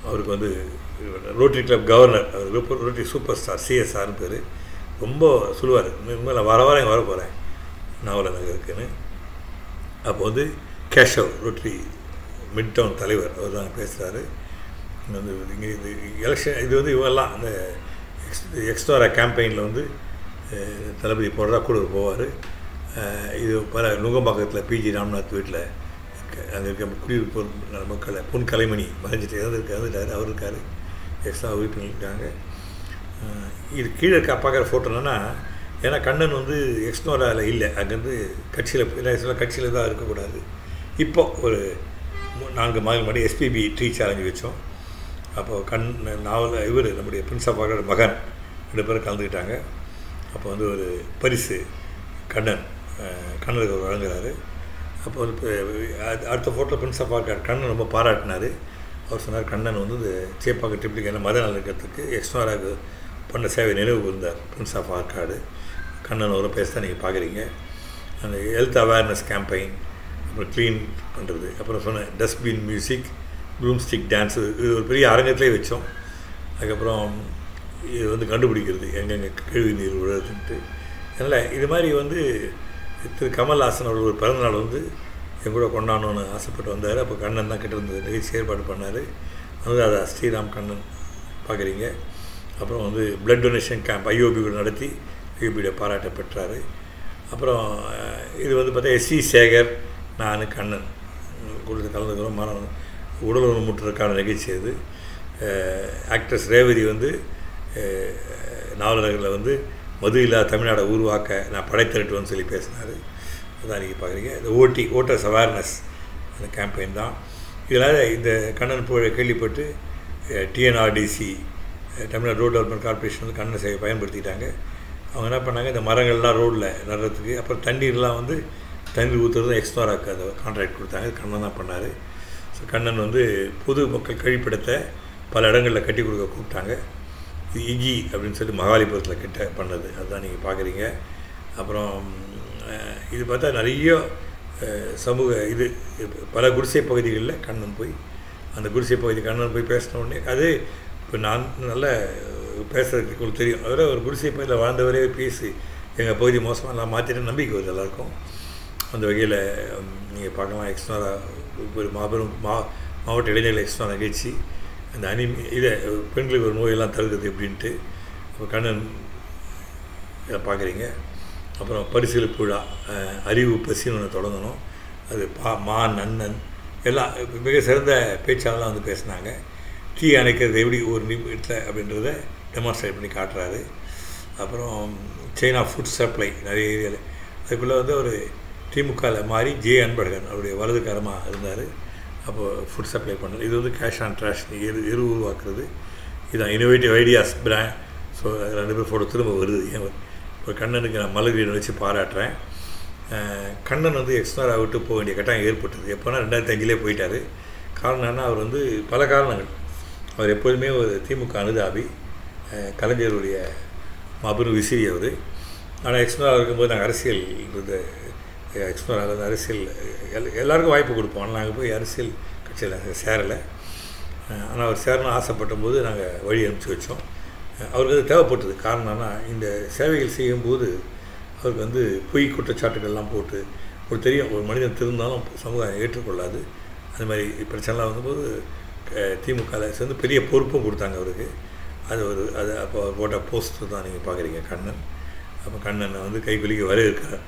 [SPEAKER 1] அவருக்கு வந்து ரோட்டரி கிளப் கவர்னர் அவர் ரோட்டரி சூப்பர் ஸ்டார் சிஎஸ்ஆர்னு பேர் ரொம்ப சொல்லுவார் இனிமேல் வர வர இங்கே வர போகிறேன் நாவல நகருக்குன்னு அப்போ வந்து கேஷவ் ரோட்டரி மிட் டவுன் தலைவர் அவர் தான் பேசுகிறாரு வந்து இங்கே இது எலெக்ஷன் இது வந்து இவெல்லாம் அந்த எக்ஸ் எக்ஸ்ட்ரா கேம்பெயினில் வந்து அஹ், தளபதி போடுறா கூட போவார் இது பல நுங்கம்பாக்கத்தில் பிஜி ராம்நாத் வீட்டில் அங்கே இருக்க குடியிருப்பு மக்களை பொன் கலைமணி மறைஞ்சிட்டு இறந்துருக்கு இறந்துட்டார் அவர் இருக்கார் எக்ஸ்ட்ரா உறுப்பினர் இருக்காங்க அஹ், இது கீழே இருக்க பார்க்குற ஃபோட்டோ என்னன்னா ஏன்னா கண்ணன் வந்து எக்ஸ்னோராவில் இல்லை அங்கேருந்து கட்சியில் கட்சியில் தான் இருக்கக்கூடாது இப்போ ஒரு மூ- நான்கு மாதம் முன்னாடி எஸ்பிபி ட்ரீ சேலஞ்சு வச்சோம் அப்போது கண் நாவல் இவர் நம்முடைய பிரின்ஸ் ஆஃப் ஆகர் மகன் ரெண்டு பேரும் கலந்துக்கிட்டாங்க அப்போ வந்து ஒரு பரிசு கண்ணன் அஹ், கண்ணனுக்கு அவர் வழங்குறாரு அப்போ வந்து இப்ப அடு- அடுத்த photo prince of Arcot Kannan ரொம்ப பாராட்டினார் அவர் சொன்னார் கண்ணன் வந்து இந்த சேப்பாக்க ட்ரிப்ளிக்கான மத நலக்கிறதுக்கு எக்ஸ்ட்ராராக பண்ண சேவை நினைவு கூர்ந்தார் பிரின்ஸ் ஆஃப் ஆர்காடு கண்ணன் அவரும் பேச நீங்கள் பார்க்குறீங்க அந்த ஹெல்த் அவேர்னஸ் கேம்பெயின் அப்புறம் க்ளீன் பண்ணுறது அப்புறம் சொன்னேன் dustbin music broom stick dance இது ஒரு பெரிய அரங்கத்திலே வச்சோம் அதுக்கப்புறம் இது வந்து கண்டுபிடிக்கிறது எங்கெங்கே கழிவு நீர் விழுதுன்ட்டு அதனால் இது மாதிரி வந்து திரு கமல்ஹாசன் அவர்கள் ஒரு பிறந்தநாள் வந்து என் கூட கொண்டாடணும்னு ஆசைப்பட்டு வந்தார் அப்போ கண்ணன் தான் கிட்ட இருந்து நிகழ்ச்சி ஏற்பாடு பண்ணார் அனுராதா ஸ்ரீராம் கண்ணன் பார்க்குறீங்க அப்புறம் வந்து பிளட் டொனேஷன் கேம்ப் ஐஓபி நடத்தி ஐஓபியோட பாராட்ட பெற்றார் அப்புறம் அஹ், இது வந்து பார்த்தா எஸ்சி சேகர் நான் கண்ணன் கொடுத்து கலந்துக்கிறோம் மரணம் உடல் ஊனமுற்றதுக்கான நிகழ்ச்சி அது ஆக்ட்ரஸ் ரேவதி வந்து அஹ், நாவலர்களில் வந்து மது இல்லாத தமிழ்நாடை உருவாக்க நான் படைத்திரட்டுவேன்னு சொல்லி பேசினார் அதான் நீங்கள் பார்க்குறீங்க இந்த ஓட்டி ஓட்டர்ஸ் அவேர்னஸ் அந்த கேம்பெயின் தான் இதனால் இந்த கண்ணன் புகழை கேள்விப்பட்டு டிஎன்ஆர்டிசி தமிழ்நாடு ரோட் டெவலப்மெண்ட் கார்பரேஷன் வந்து கண்ணன் சேவை பயன்படுத்திட்டாங்க அவங்க என்ன பண்ணாங்க இந்த மரங்கள்லாம் ரோட்டில் நடுறதுக்கு அப்புறம் தண்ணீர்லாம் வந்து தண்ணீர் ஊற்றுறது எக்ஸ்ட்ராக்கு அந்த கான்ட்ராக்ட் கொடுத்தாங்க அது கண்ணன் தான் பண்ணார் ஸோ கண்ணன் வந்து பொது மக்கள் கழிப்பிடத்தை பல இடங்களில் கட்டி கொடுக்க கூப்பிட்டாங்க இது இகி அப்படின்னு சொல்லி மகாலிபுரத்தில் கிட்ட பண்ணது அதுதான் நீங்கள் பார்க்குறீங்க அப்புறம் அஹ், இது பார்த்தா நிறைய அஹ், சமூக இது இப்ப பல குடிசை பகுதிகளில் கண்ணன் போய் அந்த குடிசை பகுதி கண்ணன் போய் பேசின உடனே அது இப்போ நான் நல்ல பேசுறதுக்கு உங்களுக்கு தெரியும் அதில் ஒரு குடிசை பகுதியில் வாழ்ந்தவரே பேசி எங்கள் பகுதி மோசமாக நான் மாற்றிட்டு நம்பிக்கை வருது எல்லாருக்கும் அந்த வகையில் நீங்கள் பார்க்கலாம் எக்ஸ்ட்ரா ஒரு மாபெரும் மா மாவட்ட இளைஞர்கள் எக்ஸ்ட்ரா நிகழ்ச்சி அந்த அனி இதை பெண்களுக்கு ஒரு நோயெல்லாம் தடுக்குது எப்படின்ட்டு இப்போ கண்ணன் இதை பார்க்குறீங்க அப்புறம் பரிசீலிப்பு விழா அஹ், அறிவு பசின்னு ஒன்று தொடங்கணும் அது பா மா நன்னன் எல்லாம் இப்ப மிக சிறந்த பேச்சாளர்லாம் வந்து பேசுனாங்க தீ அணைக்கிறது எப்படி ஒரு நிமிடத்தில் அப்படின்றத டெமான்ஸ்ட்ரேட் பண்ணி காட்டுறாரு அப்புறம் செயின் ஆஃப் ஃபுட் சப்ளை நிறைய ஏரியாவில் அதுக்குள்ளே வந்து ஒரு திமுகவில் மாறி ஜே அன்பழகன் அவருடைய வலதுக்காரமாக இருந்தார் அப்போது ஃபுட் சப்ளை பண்ணது இது வந்து கேஷ் ஆன் ட்ராஷ் எரு எரு உருவாக்குறது இதான் இனோவேட்டிவ் ஐடியாஸ் பிராண்ட் ஸோ ரெண்டு பேர் ஃபோட்டோ திரும்ப வருது ஏன் வருது? இப்போ கண்ணனுக்கு நான் மலர்கீடு வச்சு பாராட்டுறேன் அஹ் கண்ணன் வந்து எக்ஸ்ட்ரா விட்டு போக வேண்டிய கட்டாயம் ஏற்பட்டது எப்போனா ரெண்டாயிரத்தி அஞ்சிலே போயிட்டார் காரணம் என்னன்னா அவர் வந்து பல காரணங்கள் அவர் எப்போதுமே ஒரு திமுக அனுதாபி அஹ் கலைஞருடைய மாபெரும் விசிறி அவர் ஆனால் எக்ஸ்ட்ரா இருக்கும்போது நாங்கள் அரசியல் இது எக்ஸ்ப்ளோர் ஆகிறது அரசியல் எல் எல்லாருக்கும் வாய்ப்பு கொடுப்போம் ஆனால் நாங்கள் போய் அரசியல் கட்சியில் சேரலை ஆனால் அவர் சேரணும்னு ஆசைப்பட்ட போது நாங்கள் வழி அனுப்பிச்சி வச்சோம் அஹ் அவருக்கு அது தேவைப்பட்டது காரணம்னா இந்த சேவைகள் செய்யும்போது அவருக்கு வந்து பொய் குற்றச்சாட்டுகள்லாம் போட்டு ஒரு தெரியும் ஒரு மனிதன் திருந்தாலும் சமூகம் ஏற்றுக்கொள்ளாது அந்த மாதிரி பிரச்சனைலாம் வந்தபோது திமுகவில் சேர்ந்து பெரிய பொறுப்பும் கொடுத்தாங்க அவருக்கு அது ஒரு அது அப்போ அவர் போட்ட போஸ்ட் தான் நீங்கள் பார்க்குறீங்க கண்ணன் அப்போ கண்ணனை வந்து கைக்குலிக்கு வரவேற்கிறார்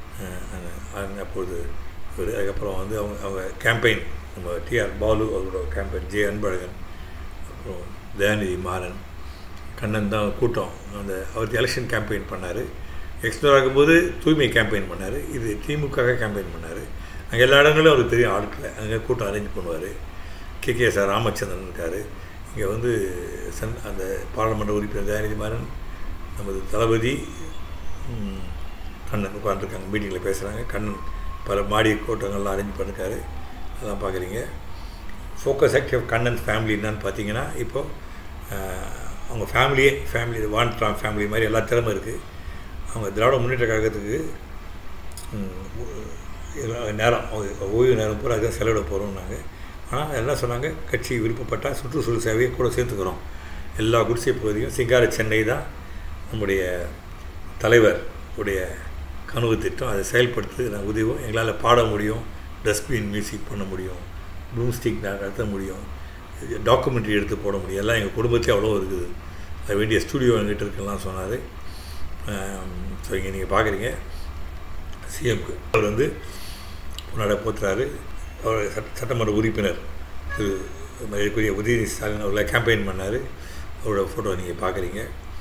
[SPEAKER 1] அஹ் அப்போது இவர் அதுக்கப்புறம் வந்து அவங்க அவங்க கேம்பெயின் நம்ம டிஆர் பாலு அவரோட கேம்பெயின் ஜே அன்பழகன் அப்புறம் தயாநிதி மாறன் கண்ணன் தான் கூட்டம் அந்த அவர் எலெக்ஷன் கேம்பெயின் பண்ணார் எக்ஸ்ப்ளோர் ஆகும்போது தூய்மை கேம்பெயின் பண்ணார் இது திமுக கேம்பெயின் பண்ணார் அங்கே எல்லா இடங்களும் அவருக்கு தெரியும் ஆட்களை அங்கே கூட்டம் அரேஞ்ச் பண்ணுவார் கே கே சார் ராமச்சந்திரன் இருக்கார் இங்கே வந்து சன் அந்த பாராளுமன்ற உறுப்பினர் தயாநிதி மாறன் நமது தளபதி ம், கண்ணன் உட்காந்துருக்காங்க மீட்டிங்கில் பேசுகிறாங்க கண்ணன் பல மாடி கூட்டங்கள்லாம் அரேஞ்ச் பண்ணிருக்காரு அதெல்லாம் பார்க்குறீங்க ஃபோக்கஸ் ஆக்டிவ் கண்ணன் ஃபேமிலி என்னன்னு பார்த்தீங்கன்னா இப்போ அஹ், அவங்க ஃபேமிலியே ஃபேமிலி வான் ட்ராம் ஃபேமிலி மாதிரி எல்லா திறமை இருக்குது அவங்க திராவிட முன்னேற்ற கழகத்துக்கு ம், எல்லா நேரம் அவங்க ஓய்வு நேரம் பூரா அதுதான் செலவிட போகிறோம்னாங்க ஆனால் என்ன சொன்னாங்க கட்சி விருப்பப்பட்டால் சுற்றுச்சூழல் சேவையை கூட சேர்த்துக்கிறோம் எல்லா குடிசை பகுதியும் சிங்கார சென்னை தான் நம்முடைய தலைவர் உடைய கனவு திட்டம் அதை செயல்படுத்து நான் உதவும் எங்களால் பாட முடியும் டஸ்ட்பின் மியூசிக் பண்ண முடியும் ப்ளூம்ஸ்டிக் நடத்த முடியும் டாக்குமெண்ட்ரி எடுத்து போட முடியும் எல்லாம் எங்கள் குடும்பத்திலே அவ்வளோ இருக்குது அது வேண்டிய ஸ்டூடியோ எங்கிட்ட இருக்குலாம் சொன்னார் ஸோ இங்கே நீங்கள் பார்க்குறீங்க சிஎம்க்கு அவர் வந்து முன்னாடி போத்துறாரு அவர் சட்ட சட்டமன்ற உறுப்பினர் திரு மதிப்புரிய உதயநிதி ஸ்டாலின் அவர்களை கேம்பெயின் பண்ணார் அவரோட ஃபோட்டோ நீங்கள் பார்க்குறீங்க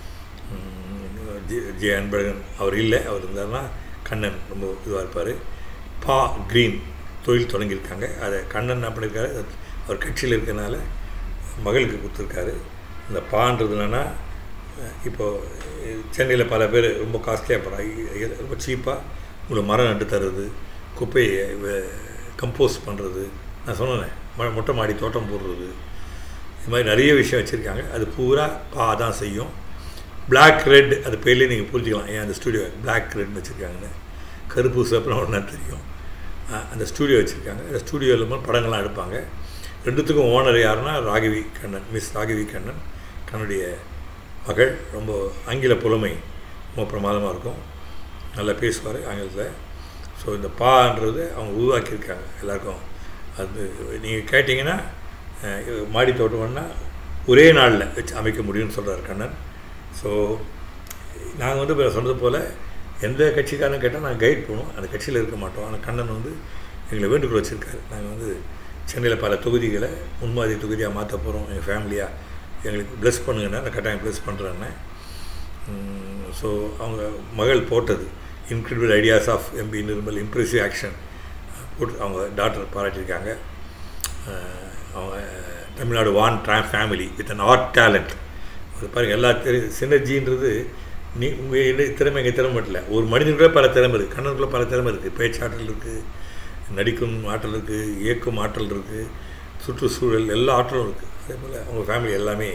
[SPEAKER 1] ஜே ஜே அன்பழகன் அவர் இல்லை அவர் இருந்தார்னா கண்ணன் ரொம்ப இதுவாக இருப்பார் பா க்ரீன் தொழில் தொடங்கியிருக்காங்க அதை கண்ணன் என்ன பண்ணியிருக்காரு அவர் கட்சியில் இருக்கனால மகளுக்கு கொடுத்துருக்காரு இந்த பான்றது என்னென்னா இப்போது சென்னையில் பல பேர் ரொம்ப காஸ்ட்லியாக போகிறாங்க ரொம்ப சீப்பாக உங்களுக்கு மரம் நட்டு தர்றது குப்பையை கம்போஸ் பண்ணுறது நான் சொன்னேன் ம மொட்டை மாடி தோட்டம் போடுறது இது மாதிரி நிறைய விஷயம் வச்சுருக்காங்க அது பூரா பா தான் செய்யும் பிளாக் ரெட் அது பேர்லேயே நீங்கள் புரிஞ்சுக்கலாம் ஏன் அந்த ஸ்டூடியோ பிளாக் ரெட்னு வச்சுருக்காங்கன்னு கருப்பு சிவப்புலாம் ஒன்றா தெரியும் அந்த ஸ்டூடியோ வச்சுருக்காங்க அந்த ஸ்டூடியோவில் படங்கள்லாம் எடுப்பாங்க ரெண்டுத்துக்கும் ஓனர் யாருன்னா ராகவி கண்ணன் மிஸ் ராகவி கண்ணன் கண்ணுடைய மகள் ரொம்ப ஆங்கில புலமை ரொம்ப பிரமாதமாக இருக்கும் நல்லா பேசுவார் ஆங்கிலத்தில் ஸோ இந்த பான்றது அவங்க உருவாக்கியிருக்காங்க எல்லாருக்கும் அது நீங்கள் கேட்டிங்கன்னா மாடி தோட்டம்னா ஒரே நாளில் வச்சு அமைக்க முடியும்னு சொல்கிறார் கண்ணன் ஸோ நாங்கள் வந்து இப்போ சொன்னது போல் எந்த கட்சிக்காரன் கேட்டால் நாங்கள் கைட் பண்ணுவோம் அந்த கட்சியில் இருக்க மாட்டோம் ஆனால் கண்ணன் வந்து எங்களை வேண்டுகோள் வச்சுருக்காரு நாங்கள் வந்து சென்னையில் பல தொகுதிகளை முன்மாதிரி தொகுதியாக மாற்ற போகிறோம் எங்கள் ஃபேமிலியாக எங்களுக்கு ப்ளஸ் பண்ணுங்கன்னா நான் கட்டாயம் ப்ளஸ் பண்ணுறேன்னு ஸோ அவங்க மகள் போட்டது incredible ideas of MP Nirmal impressive action போட்டு அவங்க டாக்டர் பாராட்டியிருக்காங்க அவங்க தமிழ்நாடு வான் tram family with an art talent அது பாருங்கள் எல்லா திரு சினர்ஜின்றது நீ உங்கள் திறமை எங்கள் திறமை இல்லை ஒரு மனிதனுக்குள்ளே பல திறமை இருக்குது கண்ணனுக்குள்ளே பல திறமை இருக்குது பேச்சாற்றல் இருக்குது நடிக்கும் ஆற்றல் இருக்குது இயக்கும் ஆற்றல் இருக்குது சுற்றுச்சூழல் எல்லா ஆற்றலும் இருக்குது அதே போல் அவங்க ஃபேமிலி எல்லாமே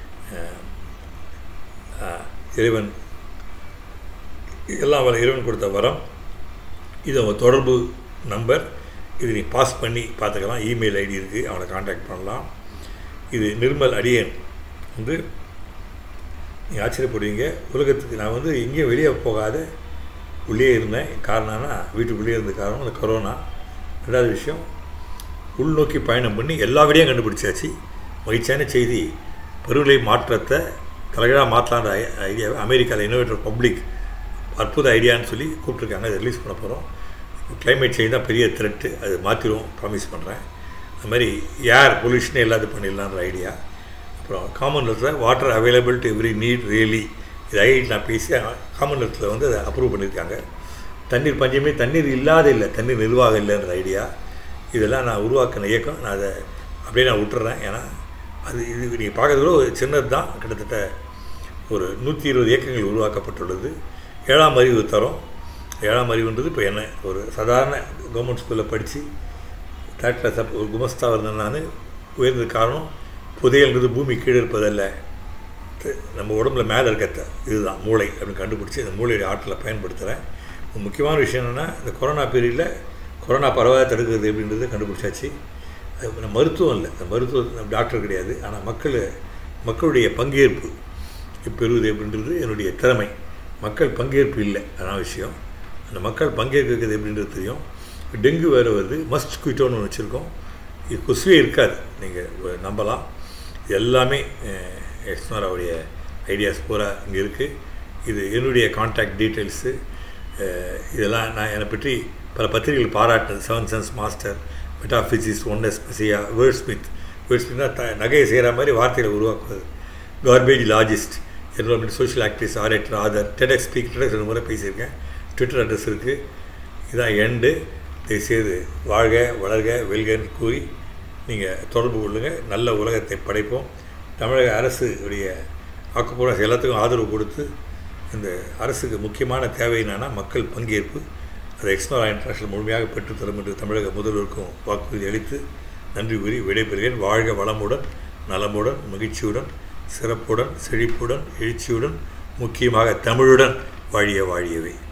[SPEAKER 1] இறைவன் எல்லாம் வர இறைவன் கொடுத்த வரம் இது அவங்க தொடர்பு நம்பர் இது நீ பாஸ் பண்ணி பார்த்துக்கலாம் இமெயில் ஐடி இருக்குது அவனை காண்டாக்ட் பண்ணலாம் இது நிர்மல் அடியன் வந்து நீங்கள் ஆச்சரியப்படுவீங்க உலகத்துக்கு நான் வந்து எங்கேயும் வெளியே போகாத உள்ளே இருந்தேன் காரணம்னா வீட்டுக்குள்ளேயே இருந்த காரணம் அந்த கொரோனா ரெண்டாவது விஷயம் உள்நோக்கி பயணம் பண்ணி எல்லா விடையும் கண்டுபிடிச்சாச்சு மகிழ்ச்சியான செய்தி பருவநிலை மாற்றத்தை தலைகளாக மாற்றலான்ற ஐடியாவை அமெரிக்காவில் இன்னோவேட்டர் பப்ளிக் அற்புத ஐடியான்னு சொல்லி கூப்பிட்ருக்காங்க அதை ரிலீஸ் பண்ண போகிறோம் கிளைமேட் சேஞ்ச் தான் பெரிய த்ரெட்டு அது மாற்றிடுவோம் ப்ராமிஸ் பண்ணுறேன் அது மாதிரி ஏர் பொல்யூஷனே எல்லாத்தையும் பண்ணிடலான்ற ஐடியா அப்புறம் காமன்வெல்த்தில் water available to every need really இது ஐடி நான் பேசி காமன்வெல்த்தில் வந்து அதை அப்ரூவ் பண்ணியிருக்காங்க தண்ணீர் பஞ்சமே தண்ணீர் இல்லாத இல்லை தண்ணீர் நிர்வாகம் இல்லைன்ற ஐடியா இதெல்லாம் நான் உருவாக்கின இயக்கம் நான் அதை அப்படியே நான் விட்டுறேன் ஏன்னா அது இது நீங்கள் பார்க்கறதுல ஒரு சின்னது தான் கிட்டத்தட்ட ஒரு நூற்றி இருபது இயக்கங்கள் உருவாக்கப்பட்டுள்ளது ஏழாம் அறிவு தரம் ஏழாம் அறிவுன்றது இப்போ என்ன ஒரு சாதாரண கவர்மெண்ட் ஸ்கூலில் படித்து தேர்ட் கிளாஸ் ஒரு குமஸ்தா இருந்தேன் நான் உயர்ந்தது காரணம் புதையல்ன்றது பூமி கீழே இருப்பதல்ல நம்ம உடம்புல மேலே இருக்கிற இதுதான் மூளை அப்படின்னு கண்டுபிடிச்சி இந்த மூளையுடைய ஆற்றலை பயன்படுத்துகிறேன் முக்கியமான விஷயம் என்னென்னா இந்த கொரோனா பீரியடில் கொரோனா பரவாயில்ல தடுக்கிறது அப்படின்றத கண்டுபிடிச்சாச்சு அது மருத்துவம் இல்லை இந்த மருத்துவம் டாக்டர் கிடையாது ஆனால் மக்கள் மக்களுடைய பங்கேற்பு பெறுவது அப்படின்றது என்னுடைய திறமை மக்கள் பங்கேற்பு இல்லை அதான் விஷயம் அந்த மக்கள் பங்கேற்கிறது எப்படின்றது தெரியும் டெங்கு வேறு வருது மஸ்ட் குயிட்டோன்னு ஒன்று வச்சுருக்கோம் இது கொசுவே இருக்காது நீங்கள் நம்பலாம் இது எல்லாமே எக்ஸ்னோராவுடைய ஐடியாஸ் பூரா இங்கே இருக்குது இது என்னுடைய கான்டாக்ட் டீட்டெயில்ஸு இதெல்லாம் நான் என்னை பற்றி பல பத்திரிகைகள் பாராட்டினது seven sense master metaphysics oneness messiah word smith word ஸ்மித்னா த நகையை செய்கிற மாதிரி வார்த்தைகளை உருவாக்குவது garbologist environment social activist orator author TEDx speak TEDx ரெண்டு முறை பேசியிருக்கேன் ட்விட்டர் அட்ரஸ் இருக்குது இதான் எண்டு தயவுசெய்து வாழ்க வளர்க வெல்கன்னு கூறி நீங்கள் தொடர்பு கொள்ளுங்கள் நல்ல உலகத்தை படைப்போம் தமிழக அரசு உடைய ஆக்கப்பூர்வ எல்லாத்துக்கும் ஆதரவு கொடுத்து இந்த அரசுக்கு முக்கியமான தேவை என்னென்னா மக்கள் பங்கேற்பு அதை எக்ஸ்னோரா இன்டர்நேஷனல் முழுமையாக பெற்றுத்தரும் என்று தமிழக முதல்வருக்கும் வாக்குறுதி அளித்து நன்றி கூறி விடைபெறுகிறேன் வாழ்க வளமுடன் நலமுடன் மகிழ்ச்சியுடன் சிறப்புடன் செழிப்புடன் எழுச்சியுடன் முக்கியமாக தமிழுடன் வாழிய வாழியவை